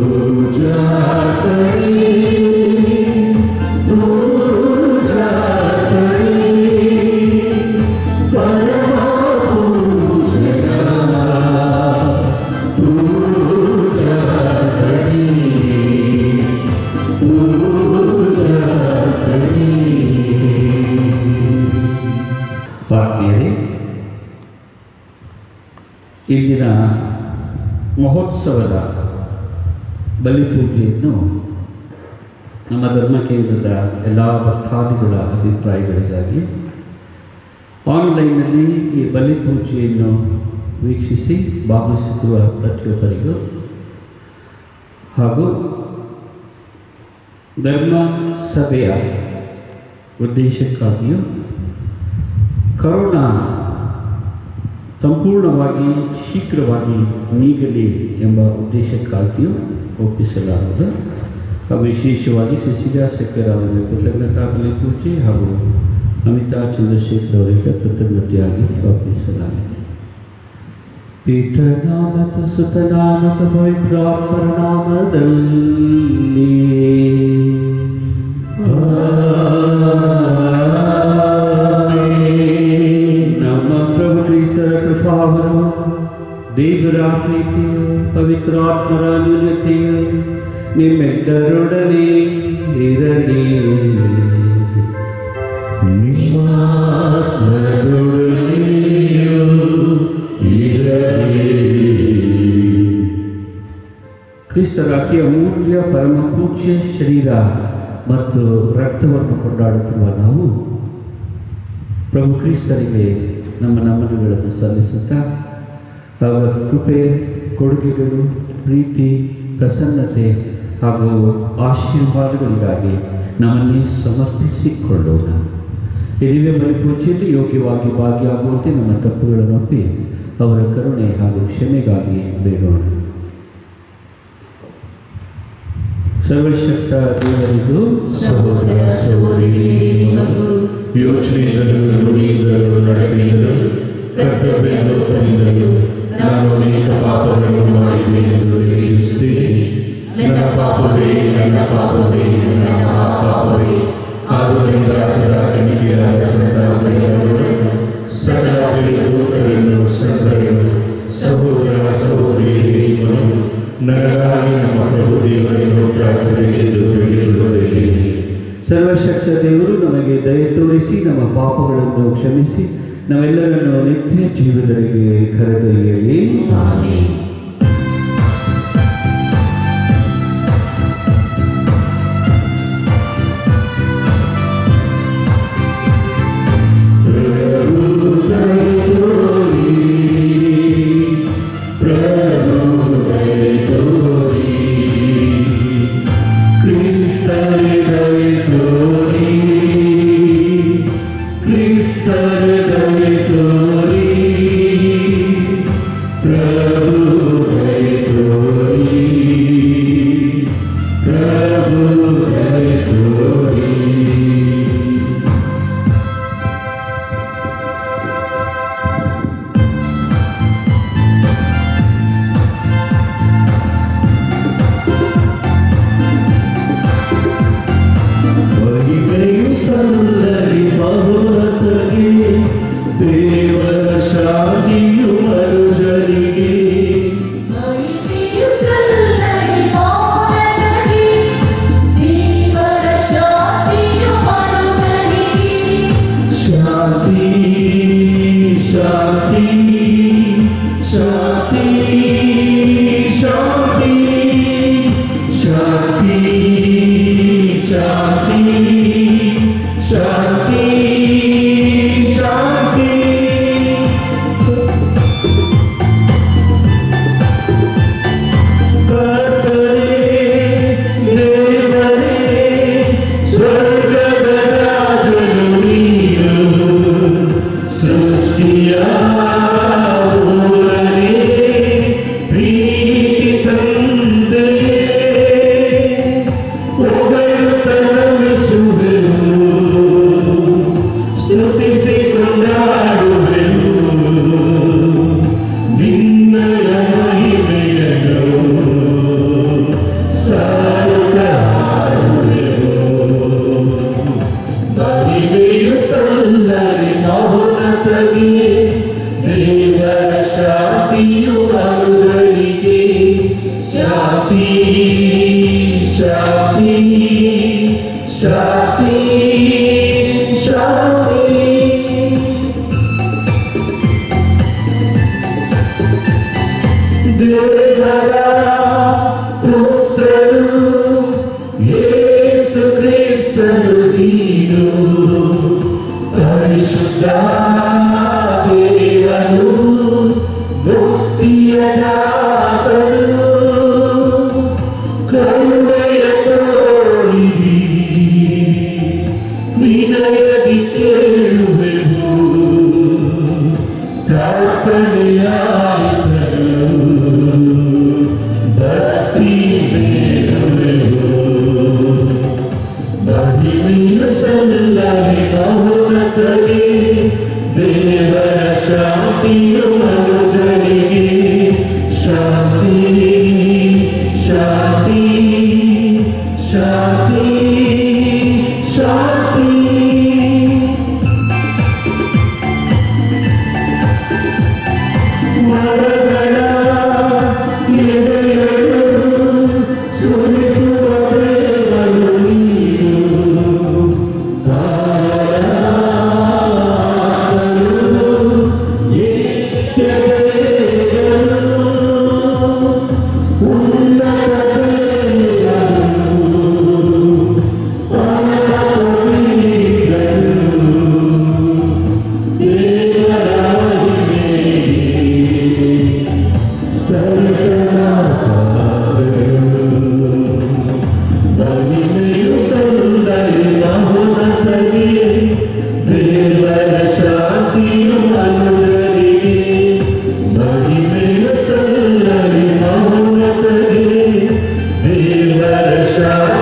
ಆತ್ಮೀಯರೇ ಇಂದಿನ ಮಹೋತ್ಸವದ ಬಲಿಪೂಜೆಯನ್ನು ನಮ್ಮ ಧರ್ಮ ಕೇಂದ್ರದ ಎಲ್ಲ ಭಕ್ತಾದಿಗಳ ಅಭಿಪ್ರಾಯಗಳಿಗಾಗಿ ಆನ್ಲೈನ್ನಲ್ಲಿ ಈ ಬಲಿಪೂಜೆಯನ್ನು ವೀಕ್ಷಿಸಿ ಭಾಗವಹಿಸುತ್ತಿರುವ ಪ್ರತಿಯೊಬ್ಬರಿಗೂ ಹಾಗೂ ಧರ್ಮ ಸಭೆಯ ಉದ್ದೇಶಕ್ಕಾಗಿಯೂ ಕರೋನಾ ಸಂಪೂರ್ಣವಾಗಿ ಶೀಘ್ರವಾಗಿ ನೀಗಲಿ ಎಂಬ ಉದ್ದೇಶಕ್ಕಾಗಿಯೂ ಒಪ್ಪಿಸಲಾಗಿದೆ ಹಾಗೂ ವಿಶೇಷವಾಗಿ ಸಿಸಿಲಿಯಾ ಸೆಕ್ಕರ್ ಅವರಿಗೆ ಕೃತಜ್ಞತಾ ಬಲಿ ಪೂಜೆ ಹಾಗೂ ಅಮಿತಾ ಚಂದ್ರಶೇಖರ್ ಅವರಿಗೆ ಕೃತಜ್ಞತೆಯಾಗಿ ಒಪ್ಪಿಸಲಾಗಿದೆ ಪೀಠನಾಮತ ಸುತನಾಮತ ಪವಿತ್ರಾತ್ಮರ ನಾಮದಲ್ಲಿ ನಮ್ಮ ಪ್ರಭು ಕ್ರಿಸ್ತರ ಕೃಪಾವರವು ದೇವರ ಪ್ರೀತಿಯು ಪವಿತ್ರಾತ್ಮರ ನ್ಯೂನತೆಯು ನಿಮ್ಮೆಲ್ಲರೊಡನೆ ಇರಲಿ ಕ್ರಿಸ್ತರ ಅತಿ ಅಮೂಲ್ಯ ಪರಮ ಪೂಜ್ಯ ಶರೀರ ಮತ್ತು ರಕ್ತವನ್ನು ಕೊಂಡಾಡುತ್ತಿರುವ ನಾವು ಪ್ರಭು ಕ್ರಿಸ್ತರಿಗೆ ನಮ್ಮ ನಮನಗಳನ್ನು ಸಲ್ಲಿಸುತ್ತಾ ಅವರ ಕೃಪೆ ಕೊಡುಗೆಗಳು ಪ್ರೀತಿ ಪ್ರಸನ್ನತೆ ಹಾಗೂ ಆಶೀರ್ವಾದಗಳಿಗಾಗಿ ನಮ್ಮನ್ನೇ ಸಮರ್ಪಿಸಿಕೊಳ್ಳೋಣ ಹಿರಿವೆ ಬಲಿಪೂಜೆಯಲ್ಲಿ ಯೋಗ್ಯವಾಗಿ ಭಾಗಿಯಾಗುವಂತೆ ನಮ್ಮ ತಪ್ಪುಗಳನ್ನು ಒಪ್ಪಿ ಅವರ ಕರುಣೆ ಹಾಗೂ ಕ್ಷಮೆಗಾಗಿ ಬೇಡೋಣ ಸರ್ವಶಕ್ತ ದೇವರಿಗೂ ಸಹೋದರ ಸಹೋದರಿಯರಿಗೂ ಯೋಚನೆಗಳು ನುಡಿಗಳು ನಡೆದಿದ್ದರು ಕರ್ತವ್ಯ ಲೋಕದಿಂದಲೂ ನಾನು ಅನೇಕ ಪಾಪಗಳನ್ನು ಮಾಡಿದ್ದೇನೆ ಎಂದು ತಿಳಿಸುತ್ತೇನೆ ನನ್ನ ಪಾಪವೇ ನನ್ನ ಪಾಪವೇ ನನ್ನ ಪಾಪವೇ ಆದುದರಿಂದ ಸದಾ ಕಣಿಕೆಯಾದ ಸಂತಾನಗಳನ್ನು ಸಕಲ ಭೂತರನ್ನು ಸಂತರನ್ನು ಸಹೋದರ ಸಹೋದರಿಯರಿಗೂ ನನಗಾಗಿ ನಮ್ಮ ಪ್ರಭು ದೇವರನ್ನು ಪ್ರಾರ್ಥನೆಗೆಂದು ಬೇಡಿಕೊಳ್ಳುತ್ತೇನೆ ಸರ್ವಶಕ್ತ ದೇವರು ನಮಗೆ ದಯ ತೋರಿಸಿ ನಮ್ಮ ಪಾಪಗಳನ್ನು ಕ್ಷಮಿಸಿ ನಾವೆಲ್ಲರನ್ನು ನಿತ್ಯ ಜೀವದರಿಗೆ ಕರೆದೊಯ್ಯಲಿ ಆಮೆನ್. ಪ್ರಭು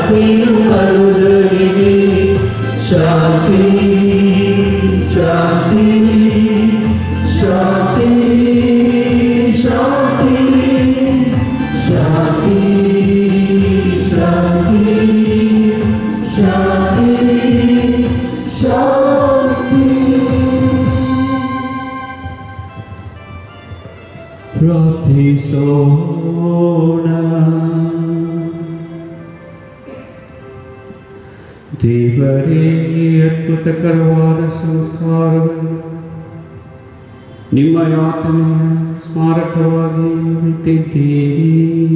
ಶಾಂತಿಯು ಬರುವುದರಿಗೆ ಶಾಂತಿ ಶಾಂತಿ ಶಾಂತಿ ಶಾಂತಿ ಶಾಂತಿ ಶಾಂತಿ ಶಾಂತಿ ಶಾಂತಿ ಪ್ರಾರ್ಥಿಸೋಣ ದೇವರೇ ಈ ಅದ್ಭುತಕರವಾದ ಸಂಸ್ಕಾರವನ್ನು ನಿಮ್ಮ ಯಾತನೆಯ ಸ್ಮಾರಕವಾಗಿ ಬಿಟ್ಟಿದ್ದೀರಿ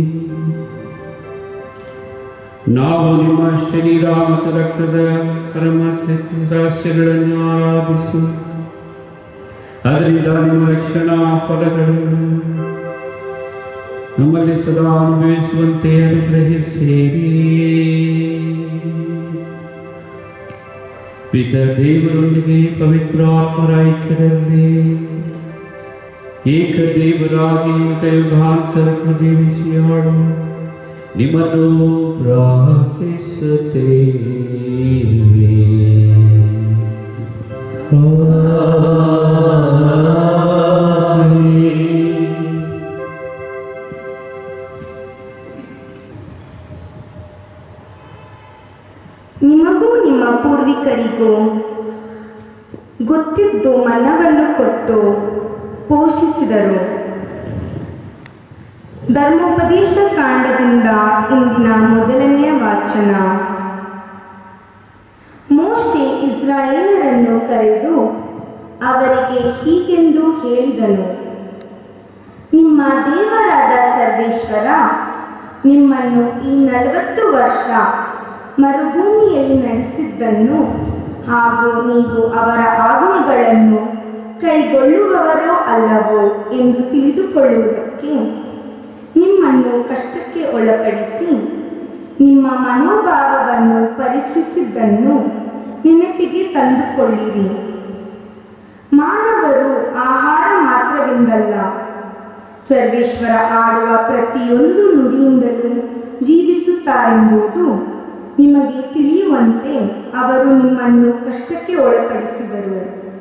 ನಾವು ನಿಮ್ಮ ಶರೀರ ಮತ್ತು ರಕ್ತದ ಪರಮ ರಹಸ್ಯಗಳನ್ನು ಆರಾಧಿಸಿ ಅದರಿಂದ ನಿಮ್ಮ ರಕ್ಷಣಾ ಫಲಗಳನ್ನು ನಮ್ಮಲ್ಲಿ ಸದಾ ಅನುಭವಿಸುವಂತೆ ಅನುಗ್ರಹಿಸಿರಿ ಪಿತ ದೇವರೊಂದಿಗೆ ಪವಿತ್ರ ಆತ್ಮರ ಐಕ್ಯದಲ್ಲಿ ಏಕ ದೇವರಾಗಿ ಯುಗ ಯುಗಾಂತರಕ್ಕೂ ಜೀವಿಸಿ ಆಡು ನಿಮ್ಮನ್ನು ಪ್ರಾರ್ಥಿಸುತ್ತೇವೆ ನಿಮಗೂ ನಿಮ್ಮ ಪೂರ್ವಿಕರಿಗೂ ಗೊತ್ತಿದ್ದು ಮನ್ನವನ್ನು ಕೊಟ್ಟು ಪೋಷಿಸಿದರು ಧರ್ಮೋಪದೇಶ ಕಾಂಡದಿಂದ ಇಂದಿನ ಮೊದಲನೆಯ ವಾಚನ ಮೋಶೆ ಇಸ್ರಾಯೇಲರನ್ನು ಕರೆದು ಅವರಿಗೆ ಹೀಗೆಂದು ಹೇಳಿದನು ನಿಮ್ಮ ದೇವರಾದ ಸರ್ವೇಶ್ವರ ನಿಮ್ಮನ್ನು ಈ ನಲವತ್ತು ವರ್ಷ ಮರುಭೂಮಿಯಲ್ಲಿ ನಡೆಸಿದ್ದನ್ನು ಹಾಗೂ ನೀವು ಅವರ ಆಜ್ಞೆಗಳನ್ನು ಕೈಗೊಳ್ಳುವವರೋ ಅಲ್ಲವೋ ಎಂದು ತಿಳಿದುಕೊಳ್ಳುವುದಕ್ಕೆ ನಿಮ್ಮನ್ನು ಕಷ್ಟಕ್ಕೆ ಒಳಪಡಿಸಿ ನಿಮ್ಮ ಮನೋಭಾವವನ್ನು ಪರೀಕ್ಷಿಸಿದ್ದನ್ನು ನೆನಪಿಗೆ ತಂದುಕೊಳ್ಳಿರಿ ಮಾನವರು ಆಹಾರ ಮಾತ್ರವಿಂದಲ್ಲ ಸರ್ವೇಶ್ವರ ಆಡುವ ಪ್ರತಿಯೊಂದು ನುಡಿಯಿಂದಲೂ ಜೀವಿಸುತ್ತಾರೆಂಬುದು ನಿಮಗೆ ತಿಳಿಯುವಂತೆ ಅವರು ನಿಮ್ಮನ್ನು ಕಷ್ಟಕ್ಕೆ ಒಳಪಡಿಸಿದರು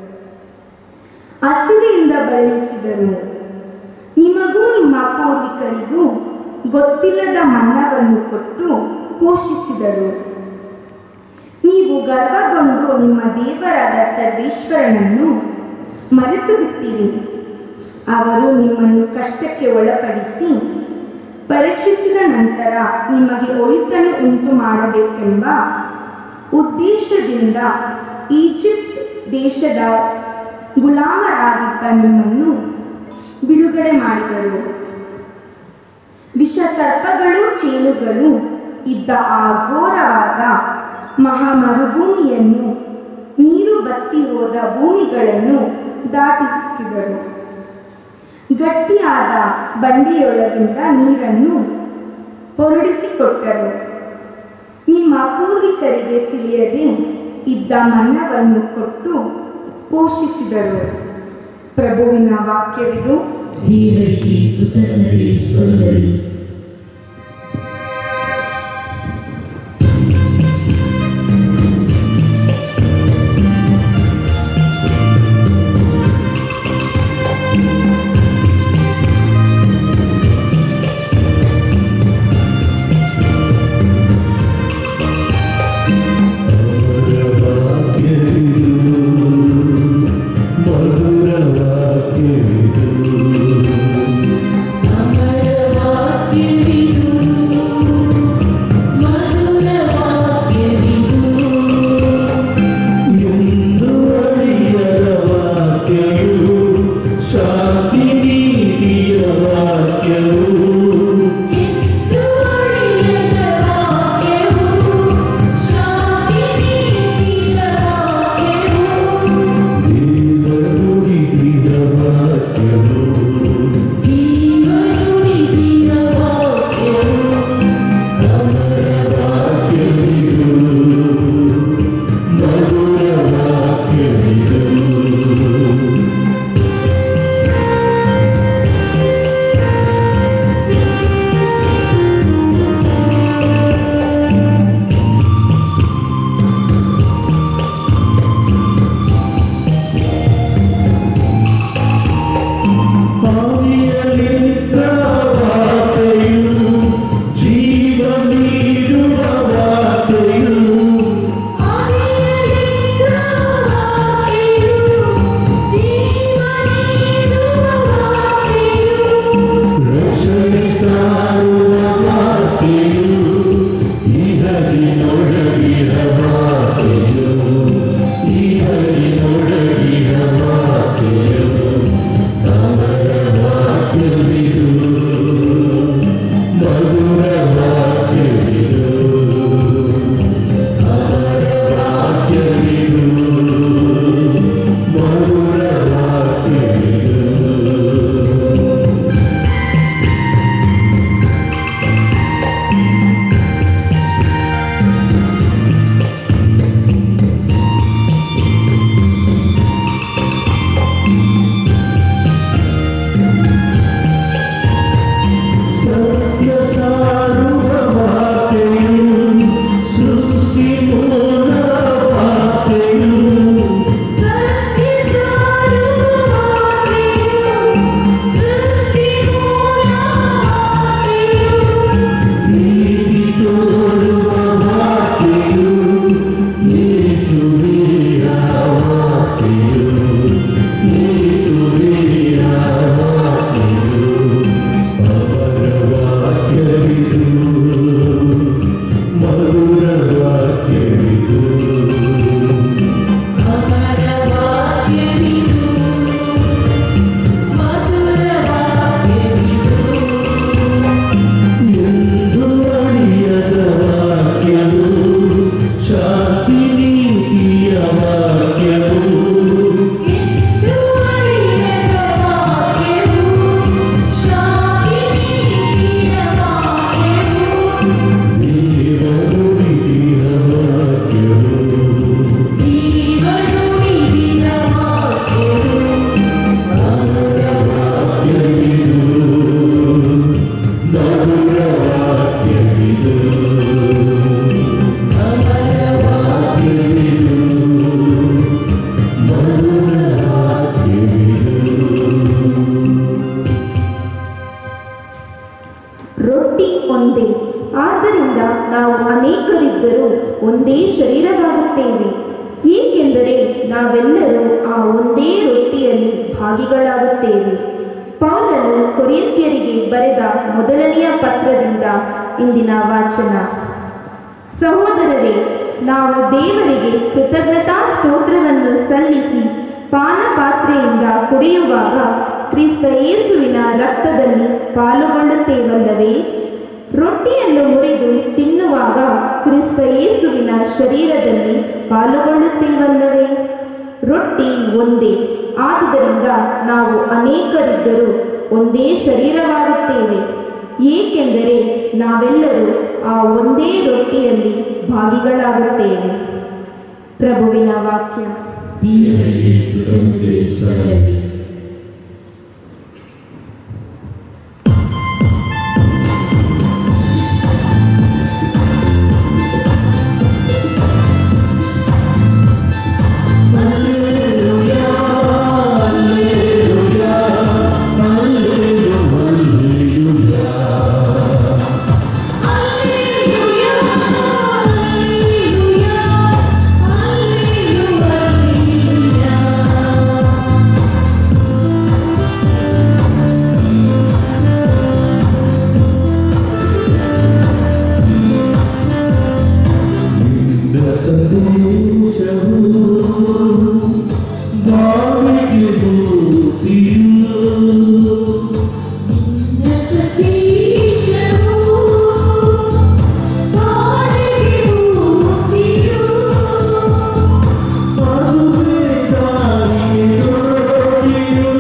ಹಸಿವೆಯಿಂದ ಬಳಲಿಸಿದರು ನಿಮಗೂ ನಿಮ್ಮ ಪೂರ್ವಿಕರಿಗೂ ಗೊತ್ತಿಲ್ಲದ ಮನ್ನವನ್ನು ಕೊಟ್ಟು ಪೋಷಿಸಿದರು ನೀವು ಗರ್ವಗೊಂಡು ನಿಮ್ಮ ದೇವರಾದ ಸರ್ವೇಶ್ವರನನ್ನು ಮರೆತು ಬಿಟ್ಟಿರಿ ಅವರು ನಿಮ್ಮನ್ನು ಕಷ್ಟಕ್ಕೆ ಒಳಪಡಿಸಿ ಪರೀಕ್ಷಿಸಿದ ನಂತರ ನಿಮಗೆ ಒಳಿತನ್ನು ಉಂಟು ಮಾಡಬೇಕೆಂಬ ಉದ್ದೇಶದಿಂದ ಈಜಿಪ್ಟ್ ದೇಶದ ಗುಲಾಮರಾಗಿದ್ದ ನಿಮ್ಮನ್ನು ಬಿಡುಗಡೆ ಮಾಡಿದರು ವಿಷ ಸರ್ಪಗಳು ಚೇಳುಗಳು ಇದ್ದ ಆ ಘೋರವಾದ ಮಹಾ ಮರುಭೂಮಿಯನ್ನು ನೀರು ಬತ್ತಿ ಹೋದ ಭೂಮಿಗಳನ್ನು ದಾಟಿಸಿದರು ಗಟ್ಟಿಯಾದ ಬಂಡೆಯೊಳಗಿಂದ ನೀರನ್ನು ಹೊರಡಿಸಿಕೊಟ್ಟರು ನಿಮ್ಮ ಪೂರ್ವಿಕರಿಗೆ ತಿಳಿಯದೆ ಇದ್ದ ಮನ್ನವನ್ನು ಕೊಟ್ಟು ಪೋಷಿಸಿದರು ಪ್ರಭುವಿನ ವಾಕ್ಯವಿದು ದೇವರಿಗೆ ಕೃತಜ್ಞತೆ ಸಲ್ಲಲಿ ಮಧುರ ವಾಕ್ಯವಿದು ನಾವು ಅನೇಕರಿದ್ದರೂ ಒಂದೇ ಶರೀರವಾಗುತ್ತೇವೆ ಏಕೆಂದರೆ ನಾವೆಲ್ಲರೂ ಆ ಒಂದೇ ರೊಟ್ಟಿಯಲ್ಲಿ ಭಾಗಿಗಳಾಗುತ್ತೇವೆ ಪೌಲನು ಕೊರಿಯಂತಿಯರಿಗೆ ಬರೆದ ಮೊದಲನೆಯ ಪತ್ರದಿಂದ ಇಂದಿನ ವಾಚನ ಸಹೋದರರೇ ನಾವು ದೇವರಿಗೆ ಕೃತಜ್ಞತಾ ಸ್ತೋತ್ರವನ್ನು ಸಲ್ಲಿಸಿ ಪಾನ ಪಾತ್ರೆಯಿಂದ ಕುಡಿಯುವಾಗ ಕ್ರಿಸ್ತ ಯೇಸುವಿನ ರಕ್ತದಲ್ಲಿ ಪಾಲುಗೊಳ್ಳುತ್ತೇವಲ್ಲವೇ ರೊಟ್ಟಿಯನ್ನು ಮುರಿದು ತಿನ್ನುವಾಗ ಕ್ರಿಸ್ತ ಯೇಸುವಿನ ಶರೀರದಲ್ಲಿ ಪಾಲುಗೊಳ್ಳುತ್ತೇವಲ್ಲವೇ ರೊಟ್ಟಿ ಒಂದೇ ಆದುದರಿಂದ ನಾವು ಅನೇಕರಿದ್ದರೂ ಒಂದೇ ಶರೀರವಾಗುತ್ತೇವೆ ಏಕೆಂದರೆ ನಾವೆಲ್ಲರೂ ಆ ಒಂದೇ ರೊಟ್ಟಿಯಲ್ಲಿ ಭಾಗಿಗಳಾಗುತ್ತೇವೆ ಪ್ರಭುವಿನ ವಾಕ್ಯ ದೇವರಿಗೆ ಕೃತಜ್ಞತೆ ಸಲ್ಲಲಿ ನಿನ್ನ ಸಂದೇಶವು ಬಾವಿಗೆ ಹೋಗುತ್ತಿರು. ಅದುವೇ ದಾರಿಗೆ ದೊರೆತಿರು.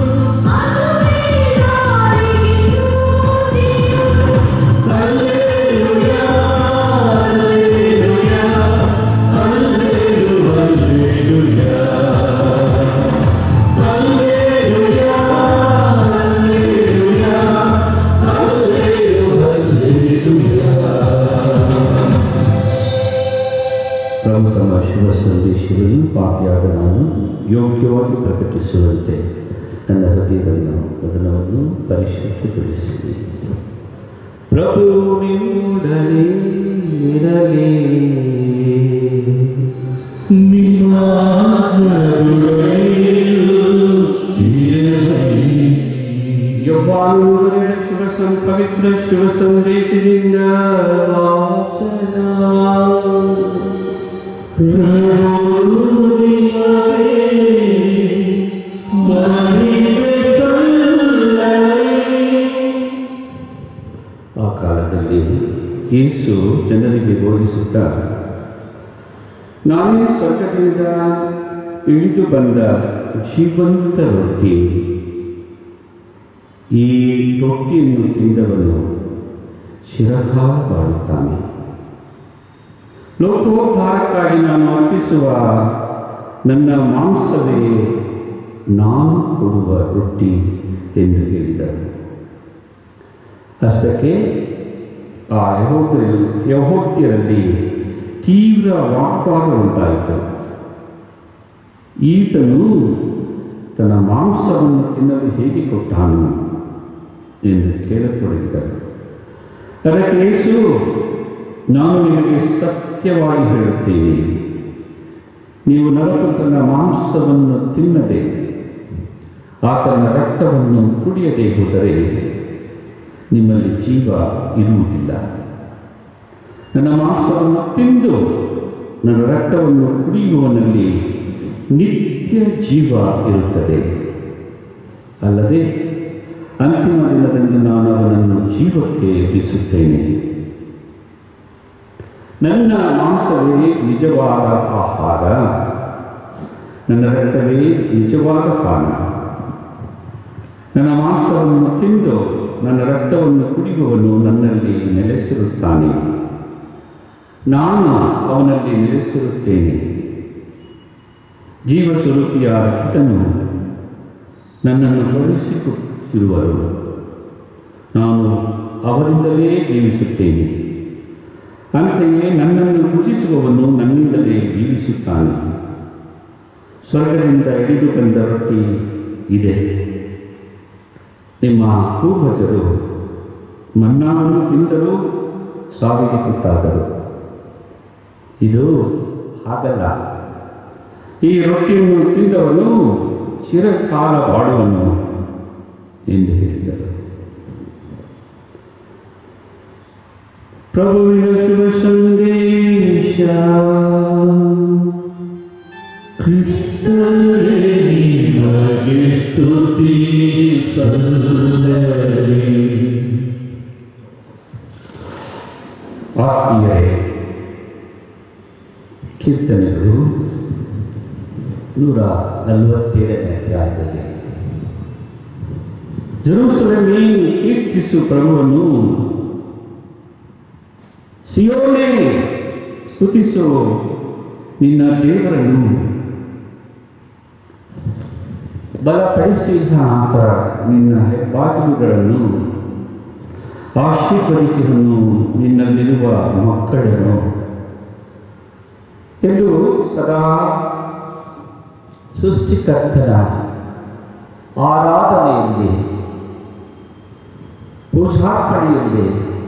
Hallelujah, hallelujah, hallelujah, hallelujah. Hallelujah, hallelujah, hallelujah, hallelujah. ಪ್ರಭು ತಮ್ಮ ಶುಭ ಸಂದೇಶವನ್ನು ಪಾಪಿಯಾದ ನಾನು ಯೋಗ್ಯವಾಗಿ ಪ್ರಕಟಿಸುವಂತೆ ನನ್ನ ಹೃದಯವನ್ನು ವದನವನ್ನು ಪರಿಶುದ್ಧಗೊಳಿಸಿ ಪ್ರಭು ನಿಮ್ಮೊಡನೆ ಇರಲಿ ನಿಮ್ಮ ಯೊಬ್ಬಾನುವರೆಯ ಶುಭ ಸಂ ಪವಿತ್ರ ಶುಭ ಸಂದೇಶದಿಂದ ವಾಚನ ಆ ಕಾಲದಲ್ಲಿ ಯೇಸು ಜನರಿಗೆ ಬೋಧಿಸುತ್ತಾ ನಾನೇ ಸ್ವರ್ಗದಿಂದ ಇಳಿದು ಬಂದ ಜೀವಂತ ರೊಟ್ಟಿ ಈ ರೊಟ್ಟಿಯನ್ನು ತಿಂದವನು ಶಿರಕಾಲ ಬಾಳುತ್ತಾನೆ ಲೋಕೋದ್ಧಾರಕ್ಕಾಗಿ ನಾನು ಅರ್ಪಿಸುವ ನನ್ನ ಮಾಂಸವೇ ನಾನು ಕೊಡುವ ರೊಟ್ಟಿ ಎಂದು ಹೇಳಿದರು ಅಷ್ಟಕ್ಕೆ ಆ ಯಹೋದ್ಯರು ಯಹೋದ್ಯರಲ್ಲಿ ತೀವ್ರ ವಾಗ್ವಾದ ಉಂಟಾಯಿತು ಈತನು ತನ್ನ ಮಾಂಸವನ್ನು ತಿನ್ನಲು ಹೇಗೆ ಕೊಟ್ಟಾನು ಎಂದು ಕೇಳತೊಡಗಿದರು ಅದಕ್ಕೆ ಯೇಸು ನಾನು ನಿಮಗೆ ಸತ್ಯವಾಗಿ ಹೇಳುತ್ತೇನೆ ನೀವು ನರಪುತ್ರನ ಮಾಂಸವನ್ನು ತಿನ್ನದೆ ಆತನ ರಕ್ತವನ್ನು ಕುಡಿಯದೆ ಹೋದರೆ ನಿಮ್ಮಲ್ಲಿ ಜೀವ ಇರುವುದಿಲ್ಲ ನನ್ನ ಮಾಂಸವನ್ನು ತಿಂದು ನನ್ನ ರಕ್ತವನ್ನು ಕುಡಿಯುವವನಲ್ಲಿ ನಿತ್ಯ ಜೀವ ಇರುತ್ತದೆ ಅಲ್ಲದೆ ಅಂತಿಮ ದಿನದಂದು ನಾನು ಅವನನ್ನು ಜೀವಕ್ಕೆ ಎಬ್ಬಿಸುತ್ತೇನೆ ನನ್ನ ಮಾಂಸವೇ ನಿಜವಾದ ಆಹಾರ ನನ್ನ ರಕ್ತವೇ ನಿಜವಾದ ಪಾನ ನನ್ನ ಮಾಂಸವನ್ನು ತಿಂದು ನನ್ನ ರಕ್ತವನ್ನು ಕುಡಿಯುವವನು ನನ್ನಲ್ಲಿ ನೆಲೆಸಿರುತ್ತಾನೆ ನಾನು ಅವನಲ್ಲಿ ನೆಲೆಸಿರುತ್ತೇನೆ ಜೀವ ಸ್ವರೂಪಿಯಾದ ಪಿತನು ನನ್ನನ್ನು ಕಳುಹಿಸಿಕೊಟ್ಟಿರುವರು ನಾನು ಅವರಿಂದಲೇ ಜೀವಿಸುತ್ತೇನೆ ಅಂತೆಯೇ ನನ್ನನ್ನು ಪೂಜಿಸುವವನು ನನ್ನಿಂದಲೇ ಜೀವಿಸುತ್ತಾನೆ ಸ್ವರ್ಗದಿಂದ ಇಳಿದು ಬಂದ ರೊಟ್ಟಿ ಇದೆ ನಿಮ್ಮ ಪೂರ್ವಜರು ಮನ್ನಾವನ್ನು ತಿಂದರು ಸಾವಿಗೆ ತುತ್ತಾದರು ಇದು ಹಾಗಲ್ಲ ಈ ರೊಟ್ಟಿಯನ್ನು ತಿಂದವನು ಚಿರಕಾಲ ಬಾಳುವನು ಎಂದು ಹೇಳಿದರು ಪ್ರಭುವಿನ ಶುಭ ಸಂದೇಶ ಕ್ರಿಸ್ತರೇ ನಿಮಗೆ ಸ್ತುತಿ ಸಲ್ಲಲಿ ಆತ್ಮೀಯರೇ ಕೀರ್ತನೆಗಳು ನೂರ ನಲವತ್ತೇಳನೇ ಅಧ್ಯಾಯದಲ್ಲಿ ಜೆರೂಸಲೇಮೇ ಕೀರ್ತಿಸು ಪ್ರಭುವನ್ನು ಸಿಯೋನೇ ಸ್ತುತಿಸು ನಿನ್ನ ದೇವರನ್ನು ಬಲಪಡಿಸಿ ಆತ ನಿನ್ನ ಹೆಬ್ಬಾಗಿಲುಗಳನ್ನು ಆಶೀರ್ವದಿಸಿದನು ನಿನ್ನಲ್ಲಿರುವ ಮಕ್ಕಳನ್ನು ಎಂದು ಸದಾ ಸೃಷ್ಟಿಕರ್ತನ ಆರಾಧನೆಯಲ್ಲಿ ಪೂಜಾರ್ಪಣೆಯಲ್ಲಿ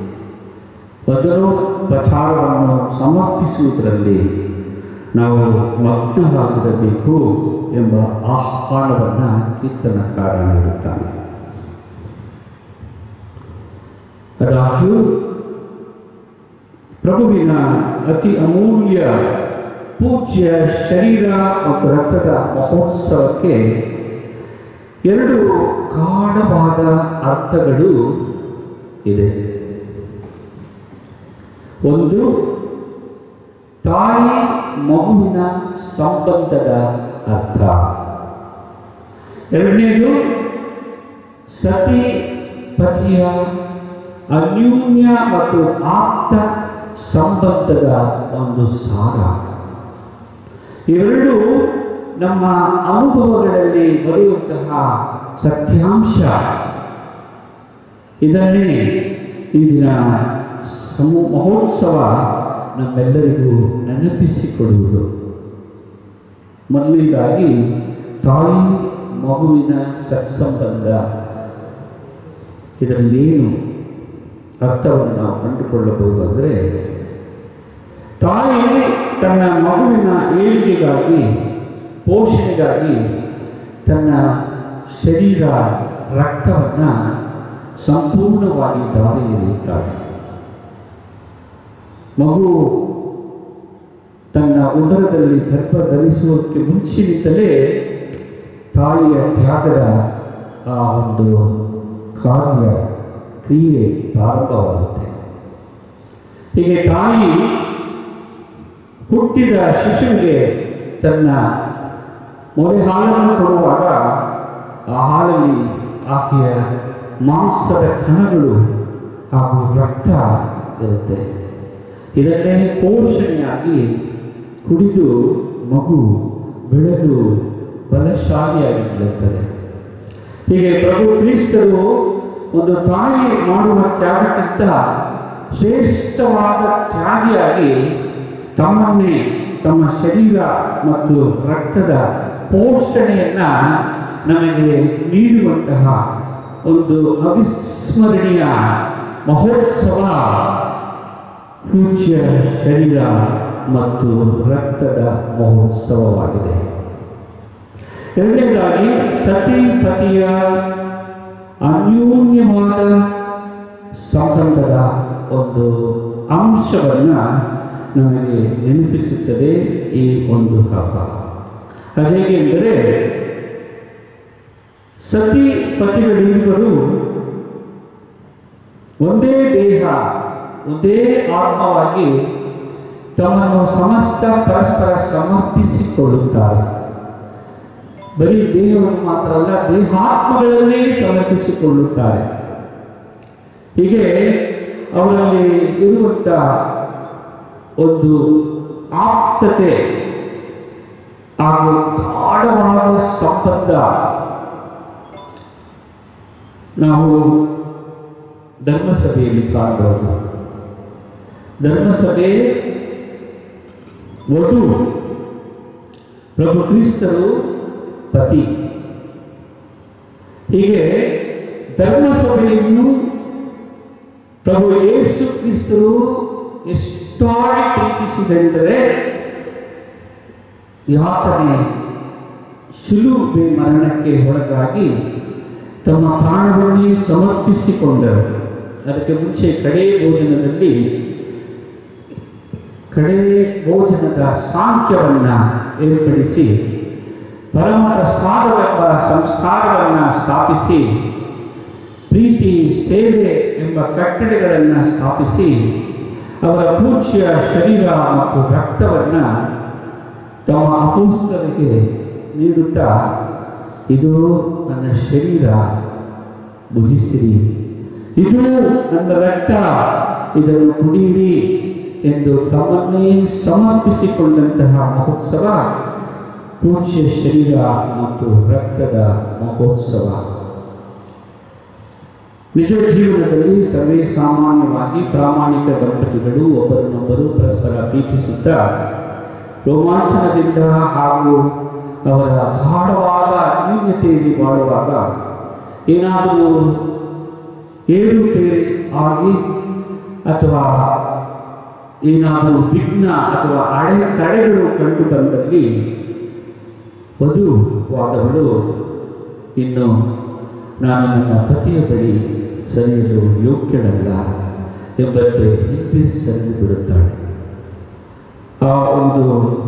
ಬದಲೋಪಚಾರವನ್ನು ಸಮರ್ಪಿಸುವುದರಲ್ಲಿ ನಾವು ಮಗ್ನವಾಗಿರಬೇಕು ಎಂಬ ಆಹ್ವಾನವನ್ನು ಕೀರ್ತನಕಾರ ನೀಡುತ್ತಾನೆ ಆದಾಗ್ಯೂ ಪ್ರಭುವಿನ ಅತಿ ಅಮೂಲ್ಯ ಪೂಜ್ಯ ಶರೀರ ಮತ್ತು ರಕ್ತದ ಮಹೋತ್ಸವಕ್ಕೆ ಎರಡು ಗಾಢವಾದ ಅರ್ಥಗಳು ಇದೆ ಒಂದು ತಾಯಿ ಮಗುವಿನ ಸಂಬಂಧದ ಅರ್ಥ ಎರಡನೇದು ಸತಿ ಪತಿಯ ಅನ್ಯೂನ್ಯ ಮತ್ತು ಆಪ್ತ ಸಂಬಂಧದ ಒಂದು ಸಾರ ಇವೆರಡು ನಮ್ಮ ಅನುಭವಗಳಲ್ಲಿ ಬರೆಯುವಂತಹ ಸತ್ಯಾಂಶ ಇದನ್ನೇ ಈ ದಿನ ಸಮೂ ಮಹೋತ್ಸವ ನಮ್ಮೆಲ್ಲರಿಗೂ ನೆನಪಿಸಿಕೊಡುವುದು ಮೊದಲನೇದಾಗಿ ತಾಯಿ ಮಗುವಿನ ಸತ್ಸಂಬಂಧ ಇದರಲ್ಲೇನು ಅರ್ಥವನ್ನು ನಾವು ಕಂಡುಕೊಳ್ಳಬಹುದು ಅಂದರೆ ತಾಯಿ ತನ್ನ ಮಗುವಿನ ಏಳಿಗೆಗಾಗಿ ಪೋಷಣೆಗಾಗಿ ತನ್ನ ಶರೀರ ರಕ್ತವನ್ನು ಸಂಪೂರ್ಣವಾಗಿ ದಾರಿ ಎರೆಯುತ್ತಾಳೆ ಮಗು ತನ್ನ ಉದರದಲ್ಲಿ ಗರ್ಭ ಧರಿಸುವುದಕ್ಕೆ ಮುಂಚಿನಿಂದಲೇ ತಾಯಿಯ ತ್ಯಾಗದ ಆ ಒಂದು ಕಾರ್ಯ ಕ್ರಿಯೆ ಪ್ರಾರಂಭವಾಗುತ್ತೆ ಹೀಗೆ ತಾಯಿ ಹುಟ್ಟಿದ ಶಿಶುವಿಗೆ ತನ್ನ ಮೊರೆ ಹಾಲನ್ನು ಕೊಡುವಾಗ ಆ ಹಾಲಲ್ಲಿ ಆಕೆಯ ಮಾಂಸದ ಕಣಗಳು ಹಾಗೂ ರಕ್ತ ಇರುತ್ತೆ ಇದನ್ನೇ ಪೋಷಣೆಯಾಗಿ ಕುಡಿದು ಮಗು ಬೆಳೆದು ಬಲಶಾಲಿಯಾಗಿರುತ್ತದೆ ಹೀಗೆ ಪ್ರಭು ಕ್ರಿಸ್ತರು ಒಂದು ತಾಯಿ ಮಾಡುವ ತ್ಯಾಗಕ್ಕಿಂತ ಶ್ರೇಷ್ಠವಾದ ತ್ಯಾಗಿಯಾಗಿ ತಮ್ಮನ್ನೇ ತಮ್ಮ ಶರೀರ ಮತ್ತು ರಕ್ತದ ಪೋಷಣೆಯನ್ನ ನಮಗೆ ನೀಡುವಂತಹ ಒಂದು ಅವಿಸ್ಮರಣೀಯ ಮಹೋತ್ಸವ ಪೂಜ್ಯ ಶರೀರ ಮತ್ತು ರಕ್ತದ ಮಹೋತ್ಸವವಾಗಿದೆ ಎರಡನೇದಾಗಿ ಸತಿ ಪತಿಯ ಅನ್ಯೂನ್ಯವಾದ ಸಂಬಂಧದ ಒಂದು ಅಂಶವನ್ನ ನಮಗೆ ನೆನಪಿಸುತ್ತದೆ ಈ ಒಂದು ಹಬ್ಬ ಅದೇಗೆ ಎಂದರೆ ಸತಿ ಪತಿಗಳಿಬ್ಬರು ಒಂದೇ ದೇಹ ಒಂದೇ ಆತ್ಮವಾಗಿ ತಮ್ಮನ್ನು ಸಮಸ್ತ ಪರಸ್ಪರ ಸಮರ್ಪಿಸಿಕೊಳ್ಳುತ್ತಾರೆ ಬರೀ ದೇಹವನ್ನು ಮಾತ್ರ ಅಲ್ಲ ದೇಹಾತ್ಮಗಳನ್ನೇ ಸಮರ್ಪಿಸಿಕೊಳ್ಳುತ್ತಾರೆ ಹೀಗೆ ಅವರಲ್ಲಿ ಇರುವಂಥ ಒಂದು ಆಪ್ತತೆ ಹಾಗೂ ಗಾಢವಾದ ಸಂಬಂಧ ನಾವು ಧರ್ಮಸಭೆಯಲ್ಲಿ ಕಾಣಬಹುದು ಧರ್ಮಸಭೆ ವಧು ಪ್ರಭು ಕ್ರಿಸ್ತರು ಪತಿ ಹೀಗೆ ಧರ್ಮಸಭೆಯನ್ನು ಪ್ರಭು ಯೇಸು ಕ್ರಿಸ್ತರು ಎಷ್ಟಾಗಿ ಪ್ರೀತಿಸಿದೆಂದರೆ ಯಾತನೆ ಶಿಲುಬೆ ಮರಣಕ್ಕೆ ಒಳಗಾಗಿ ತಮ್ಮ ಪ್ರಾಣವನ್ನೇ ಸಮರ್ಪಿಸಿಕೊಂಡರು ಅದಕ್ಕೆ ಮುಂಚೆ ಕಡೆ ಭೋಜನದಲ್ಲಿ ಕಡೆ ಭೋಜನದ ಸಾಂಖ್ಯವನ್ನ ಏರ್ಪಡಿಸಿ ಪರಮ ಪ್ರಸಾದವೆಂಬ ಸಂಸ್ಕಾರವನ್ನು ಸ್ಥಾಪಿಸಿ ಪ್ರೀತಿ ಸೇವೆ ಎಂಬ ಕಟ್ಟಳೆಗಳನ್ನು ಸ್ಥಾಪಿಸಿ ಅವರ ಪೂಜ್ಯ ಶರೀರ ಮತ್ತು ರಕ್ತವನ್ನು ತಮ್ಮ ಅಪೋಸ್ತರಿಗೆ ನೀಡುತ್ತಾ ಇದು ನನ್ನ ಶರೀರ ಭುಜಿಸಿರಿ ಇದು ನನ್ನ ರಕ್ತ ಇದನ್ನು ಕುಡಿಯಿರಿ ಎಂದು ತಮ್ಮನ್ನೇ ಸಮರ್ಪಿಸಿಕೊಂಡಂತಹ ಮಹೋತ್ಸವ ಪೂಜ್ಯ ಶರೀರ ಮತ್ತು ರಕ್ತದ ಮಹೋತ್ಸವ ನಿಜ ಜೀವನದಲ್ಲಿ ಸರ್ವೇ ಸಾಮಾನ್ಯವಾಗಿ ಪ್ರಾಮಾಣಿಕ ದಂಪತಿಗಳು ಒಬ್ಬರನ್ನೊಬ್ಬರು ಪರಸ್ಪರ ಪ್ರೀತಿಸುತ್ತಾ ರೋಮಾಂಚನದಿಂದ ಹಾಗೂ ಅವರ ಗಾಢವಾದ ಅನ್ಯೂನ್ಯತೆಯಲ್ಲಿ ಬಾಳುವಾಗ ಏನಾದರೂ ಏರುಪೇರು ಆಗಿ ಅಥವಾ ಏನಾದರೂ ವಿಘ್ನ ಅಥವಾ ಅಡೆ ತಡೆಗಳು ಕಂಡು ಬಂದಲ್ಲಿ ವಧುವಾದವಳು ಇನ್ನು ನಾನು ನನ್ನ ಪತಿಯ ಬಳಿ ಸರಿಯಲು ಯೋಗ್ಯಳಲ್ಲ ಎಂಬಂತೆ ಹಿಂದೆ ಸರಿದು ಬಿಡುತ್ತಾಳೆ ಆ ಒಂದು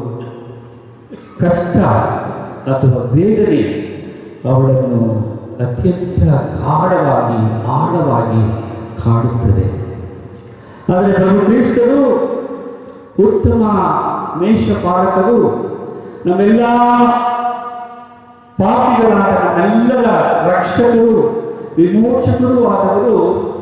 ಕಷ್ಟ ಅಥವಾ ವೇದನೆ ಅವಳನ್ನು ಅತ್ಯಂತ ಗಾಢವಾಗಿ ಆಳವಾಗಿ ಕಾಡುತ್ತದೆ ಆದರೆ ಪ್ರಭು ಕ್ರಿಸ್ತರು ಉತ್ತಮ ಮೇಷಪಾಲಕರು ನಮ್ಮೆಲ್ಲ ಪಾಪಿಗಳಾದ ನಮ್ಮೆಲ್ಲರ ರಕ್ಷಕರು ವಿಮೋಚಕರು ಆದವರು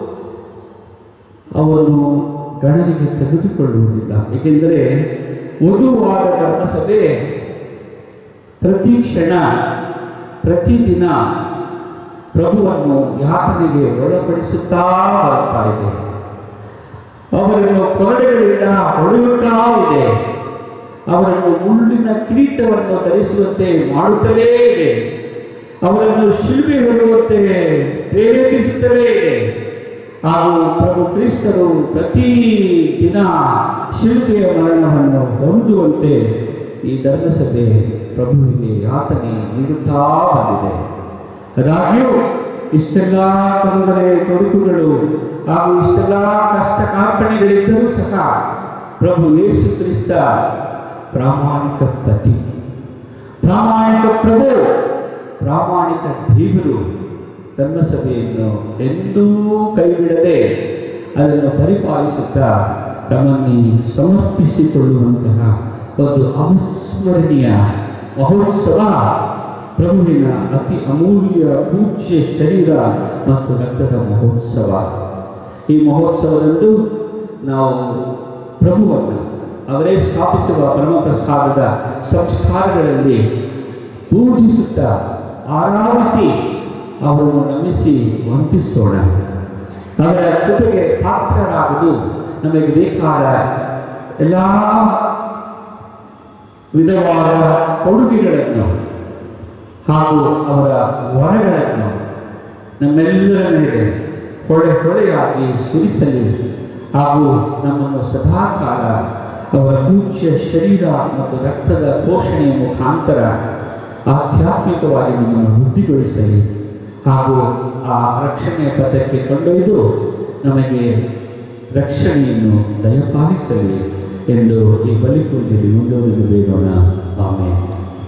ಅವನು ಗಣನೆಗೆ ತೆಗೆದುಕೊಳ್ಳುವುದಿಲ್ಲ ಏಕೆಂದರೆ ವಧುವಾದ ಧರ್ಮಸಭೆ ಪ್ರತಿ ಕ್ಷಣ ಪ್ರತಿದಿನ ಪ್ರಭುವನ್ನು ಯಾತನೆಗೆ ಒಳಪಡಿಸುತ್ತಾ ಬರ್ತಾ ಇದೆ ಅವರನ್ನು ಕೊರಡೆಗಳಿಂದ ಹೊಡೆಯುತ್ತಾ ಇದೆ ಅವರನ್ನು ಮುಳ್ಳಿನ ಕಿರೀಟವನ್ನು ಧರಿಸುವಂತೆ ಮಾಡುತ್ತಲೇ ಇದೆ ಅವರನ್ನು ಶಿಲ್ಪಿ ಹೊರುವಂತೆ ಪ್ರೇರೇಪಿಸುತ್ತಲೇ ಇದೆ ಹಾಗೂ ಪ್ರಭು ಕ್ರಿಸ್ತರು ಪ್ರತಿ ದಿನ ಶಿಲ್ಪೆಯ ಮರಣವನ್ನು ಹೊಂದುವಂತೆ ಈ ಧರ್ಮಸಭೆ ಪ್ರಭುವಿಗೆ ಯಾತನೆ ನೀಡುತ್ತಾ ಬಂದಿದೆ ಆದಾಗ್ಯೂ ಇಷ್ಟೆಲ್ಲ ತೊಂದರೆ ತೊಡಕುಗಳು ಹಾಗೂ ಇಷ್ಟೆಲ್ಲ ಕಷ್ಟ ಕಾರ್ಪಣೆಗಳಿದ್ದರೂ ಸಹ ಪ್ರಭು ಯೇಸು ಕ್ರಿಸ್ತ ಪ್ರಾಮಾಣಿಕ ಪತಿ ಪ್ರಾಮಾಣಿಕ ಪ್ರಭು ಪ್ರಾಮಾಣಿಕ ದೇವರು ಧರ್ಮಸಭೆಯನ್ನು ಎಂದೂ ಕೈಬಿಡದೆ ಅದನ್ನು ಪರಿಪಾಲಿಸುತ್ತಾ ತಮ್ಮನ್ನೇ ಸಮರ್ಪಿಸಿಕೊಳ್ಳುವಂತಹ ಒಂದು ಅವಿಸ್ಮರಣೀಯ ಮಹೋತ್ಸವ ಪ್ರಭುವಿನ ಅತಿ ಅಮೂಲ್ಯ ಪೂಜ್ಯ ಶರೀರ ಮತ್ತು ರಕ್ತದ ಮಹೋತ್ಸವ ಈ ಮಹೋತ್ಸವದಂದು ನಾವು ಪ್ರಭುವನ್ನು ಅವರೇ ಸ್ಥಾಪಿಸುವ ಪರಮಪ್ರಸಾದದ ಸಂಸ್ಕಾರಗಳಲ್ಲಿ ಪೂಜಿಸುತ್ತಾ ಆರಾಧಿಸಿ ಅವರನ್ನು ನಮಿಸಿ ವಂದಿಸೋಣ ಅವರ ಕೃಪೆಗೆ ಪಾತ್ರರಾಗುವುದು ನಮಗೆ ಬೇಕಾದ ಎಲ್ಲ ವಿಧವಾದ ಕೊಡುಗೆಗಳನ್ನು ಹಾಗೂ ಅವರ ವರಗಳನ್ನು ನಮ್ಮೆಲ್ಲರ ಮೇಲೆ ಹೊಳೆ ಹೊಳೆಯಾಗಿ ಸುರಿಸಲಿ ಹಾಗೂ ನಮ್ಮನ್ನು ಸದಾಕಾಲ ಅವರ ಪೂಜ್ಯ ಶರೀರ ಮತ್ತು ರಕ್ತದ ಪೋಷಣೆಯ ಮುಖಾಂತರ ಆಧ್ಯಾತ್ಮಿಕವಾಗಿ ನಮ್ಮನ್ನು ವೃದ್ಧಿಗೊಳಿಸಲಿ ಹಾಗೂ ಆ ರಕ್ಷಣೆಯ ಪಥಕ್ಕೆ ಕೊಂಡೊಯ್ದು ನಮಗೆ ರಕ್ಷಣೆಯನ್ನು ದಯಪಾಲಿಸಲಿ ಎಂದು ಈ ಬಲಿಪೂಜೆಯಲ್ಲಿ ಮುಂದುವರೆದು ಬೇಡೋಣ ಆಮೇಲೆ